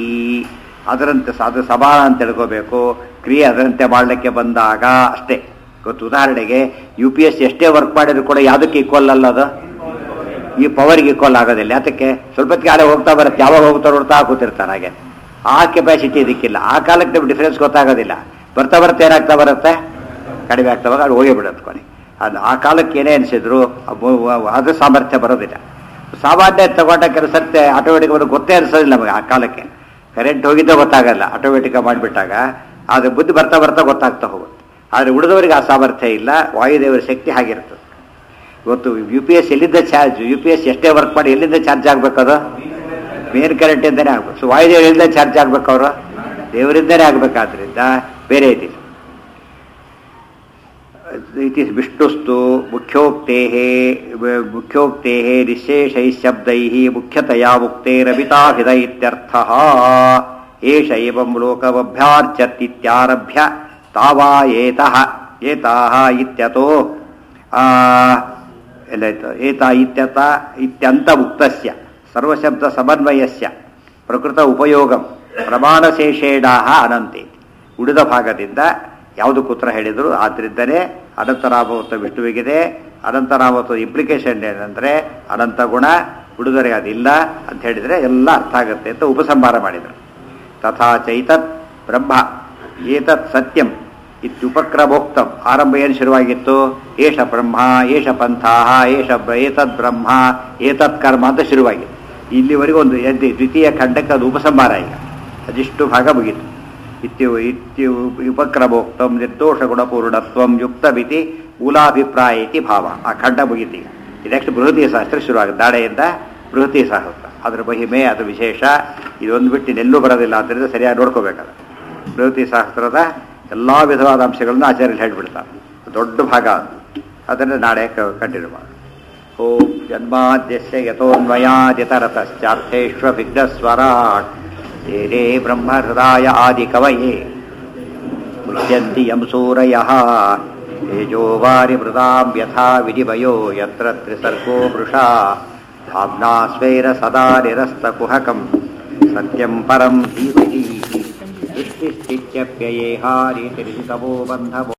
ಅದರಂತೆ ಸ- ಅದು ಸಮಾನ ಅಂತ ತಿಳ್ಕೋಬೇಕು ಕ್ರಿಯೆ ಅದರಂತೆ ಮಾಡಲಿಕ್ಕೆ ಬಂದಾಗ ಅಷ್ಟೇ ಗೊತ್ತು ಉದಾಹರಣೆಗೆ ಯು ಪಿ ಎಸ್ ಎಷ್ಟೇ ವರ್ಕ್ ಮಾಡಿದ್ರು ಕೂಡ ಯಾವುದಕ್ಕೆ ಈಕ್ವಲ್ ಅಲ್ಲ ಅದು ಈ ಪವರ್ಗೆ ಈಕ್ವಲ್ ಆಗೋದಿಲ್ಲ ಯಾತಕ್ಕೆ ಸ್ವಲ್ಪ ಹೊತ್ತಿಗೆ ಆಳೆ ಹೋಗ್ತಾ ಬರುತ್ತೆ ಯಾವಾಗ ಹೋಗ್ತಾ ನೋಡ್ತಾ ಕೂತಿರ್ತಾನೆ ಹಾಗೆ ಆ ಕೆಪಾಸಿಟಿ ಇದಕ್ಕಿಲ್ಲ ಆ ಕಾಲಕ್ಕೆ ನಮ್ಗೆ ಡಿಫ್ರೆನ್ಸ್ ಗೊತ್ತಾಗೋದಿಲ್ಲ ಬರ್ತಾ ಬರ್ತಾ ಏನಾಗ್ತಾ ಬರುತ್ತೆ ಕಡಿಮೆ ಆಗ್ತಾ ಹೋಗ ಅದು ಹೋಗಿ ಬಿಡುತ್ತೆ ಕೊನೆ ಅದು ಆ ಕಾಲಕ್ಕೆ ಏನೇ ಅನಿಸಿದ್ರು ಅದು ಸಾಮರ್ಥ್ಯ ಬರೋದಿಲ್ಲ ಸಾಮಾನ್ಯ ತಗೊಂಡ ಕೆಲಸ ಆಟೋಮೆಟಿಕ್ ಅದು ಗೊತ್ತೇ ಅನಿಸೋದಿಲ್ಲ ನಮಗೆ ಆ ಕಾಲಕ್ಕೆ ಕರೆಂಟ್ ಹೋಗಿದ್ದೇ ಗೊತ್ತಾಗಲ್ಲ ಆಟೋಮೆಟಿಕ್ ಮಾಡಿಬಿಟ್ಟಾಗ ಅದು ಬುದ್ಧಿ ಬರ್ತಾ ಬರ್ತಾ ಗೊತ್ತಾಗ್ತಾ ಹೋಗುತ್ತೆ ಆದರೆ ಉಳಿದವರಿಗೆ ಆ ಸಾಮರ್ಥ್ಯ ಇಲ್ಲ ವಾಯುದೇವರ ಶಕ್ತಿ ಹಾಗಿರ್ತದೆ ಇವತ್ತು ಯು ಪಿ ಎಸ್ ಎಲ್ಲಿಂದ ಚಾರ್ಜ್ ಯು ಪಿ ಎಸ್ ಎಷ್ಟೇ ವರ್ಕ್ ಮಾಡಿ ಎಲ್ಲಿಂದ ಚಾರ್ಜ್ ಆಗ್ಬೇಕದು ಮೇನ್ ಕರೆಂಟಿಂದನೇ ಆಗ್ಬೇಕು ಸೊ ವಾಯುದೇವರು ಎಲ್ಲಿಂದ ಚಾರ್ಜ್ ಆಗ್ಬೇಕು ಅವರು ದೇವರಿಂದನೇ ಆಗ್ಬೇಕಾದ್ರಿಂದ ಬೇರೆ ಇದಿಲ್ಲ ಇತಿ ವಿಷ್ಣುಸ್ತು ಮುಖ್ಯೋಕ್ತೆ ಮುಖ್ಯೋಕ್ತೆ ನಿಶೇಷೈ ಶಬ್ದೈ ಮುಖ್ಯತಯಾ ಮುಕ್ತೇರವಿತಾಭಿದ ಇತ್ಯರ್ಥ ಏಷ ಏವಂ ಲೋಕಮಭ್ಯಾರ್ಚತ್ಯಾರಭ್ಯ ತಾವಾ ಏತಃ ಏತಾಹ ಇತ್ಯತೋ ಆ, ಎಲ್ಲಾಯ್ತು ಏತ ಇತ್ಯತ ಇತ್ಯಂತ ಮುಕ್ತಸ್ಯ ಸರ್ವಶಬ್ದ ಸಮನ್ವಯಸ್ಯ ಪ್ರಕೃತ ಉಪಯೋಗಂ ಪ್ರಮಾಣಶೇಷೇಡಾಹ ಅನಂತೆ ಉಳಿದ ಭಾಗದಿಂದ ಯಾವುದು ಕೂತ್ರ ಹೇಳಿದರು ಆದ್ದರಿಂದಲೇ ಅನಂತರಾಮವತ್ತು ವಿಷ್ಣುವಿಗಿದೆ ಅನಂತರಾಮವತ್ತು ಇಂಪ್ಲಿಕೇಶನ್ ಏನಂದರೆ ಅನಂತ ಗುಣ ಉಳಿದರೆ ಅದಿಲ್ಲ ಅಂತ ಹೇಳಿದರೆ ಎಲ್ಲ ಅರ್ಥ ಆಗುತ್ತೆ ಅಂತ ಉಪಸಂಹಾರ ಮಾಡಿದರು ತಥಾ ಚೈತತ್ ಬ್ರಹ್ಮ ಏತತ್ ಸತ್ಯಂ ಇತ್ಯುಪಕ್ರಮೋಕ್ತಂ ಆರಂಭ ಏನು ಶುರುವಾಗಿತ್ತು ಏಷ ಬ್ರಹ್ಮ ಏಷ ಪಂಥಾಹ ಏಷ ಬ- ಏತದ್ ಬ್ರಹ್ಮ ಏತತ್ ಕರ್ಮ ಅಂತ ಶುರುವಾಗಿತ್ತು ಇಲ್ಲಿವರೆಗೂ ಒಂದು ಎದ್ದು ದ್ವಿತೀಯ ಖಂಡಕ್ಕೆ ಅದು ಉಪಸಂಹಾರ ಈಗ ಅದಿಷ್ಟು ಭಾಗ ಮುಗೀತು ಇತ್ಯು ಇತ್ಯು ಉಪಕ್ರಮೋಕ್ತಂ ನಿರ್ದೋಷ ಗುಣಪೂರ್ಣತ್ವಂ ಯುಕ್ತಮಿತಿ ಮೂಲಾಭಿಪ್ರಾಯ ಇತಿ ಭಾವ ಆ ಖಂಡ ಮುಗೀತು ಈಗ ಇದಕ್ಕೆ ಬೃಹತಿ ಶಾಸ್ತ್ರ ಶುರುವಾಗುತ್ತೆ ದಾಡೆಯಿಂದ ಬೃಹತಿ ಶಾಸ್ತ್ರ ಅದ್ರ ಮಹಿಮೆ ಅದು ವಿಶೇಷ ಇದೊಂದು ಬಿಟ್ಟು ಇನ್ನೆಲ್ಲೂ ಬರೋದಿಲ್ಲ ಆದ್ದರಿಂದ ಸರಿಯಾಗಿ ನೋಡ್ಕೋಬೇಕಲ್ಲ ಪ್ರಕೃತಿ ಶಾಸ್ತ್ರದ ಎಲ್ಲ ವಿಧವಾದ ಅಂಶಗಳನ್ನು ಆಚಾರ್ಯರು ಹೇಳ್ಬಿಡ್ತಾರೆ ದೊಡ್ಡ ಭಾಗ ಅದು ಅದನ್ನು ನಾಳೆ ಕಂಟಿನ್ಯೂ ಮಾಡಿ ಓಂ ಜನ್ಮಾದ್ಯಸ್ಯ ಯಥೋನ್ಮಯಾದಿತರತಶ್ಚಾರ್ಥೇಷ್ವಿಘ್ನಸ್ವರಾಟ್ ತೇನೇ ಬ್ರಹ್ಮಹೃದಾಯ ಆದಿಕವಯೇ ಮುಚ್ಯಂತಿ ಯಂ ಸೂರಯಃ ತೇಜೋ ವಾರಿಮೃದಾಂ ಯಥಾ ವಿಧಿವಯೋ ಯತ್ರ ತ್ರಿಸರ್ಗೋ ಮೃಷಾ धाम्ना स्वेर सदा निरस्तकुहकं सत्यं परं धीमहि निश्चित्तित्यप्ययेहारितिरितमो बन्धवो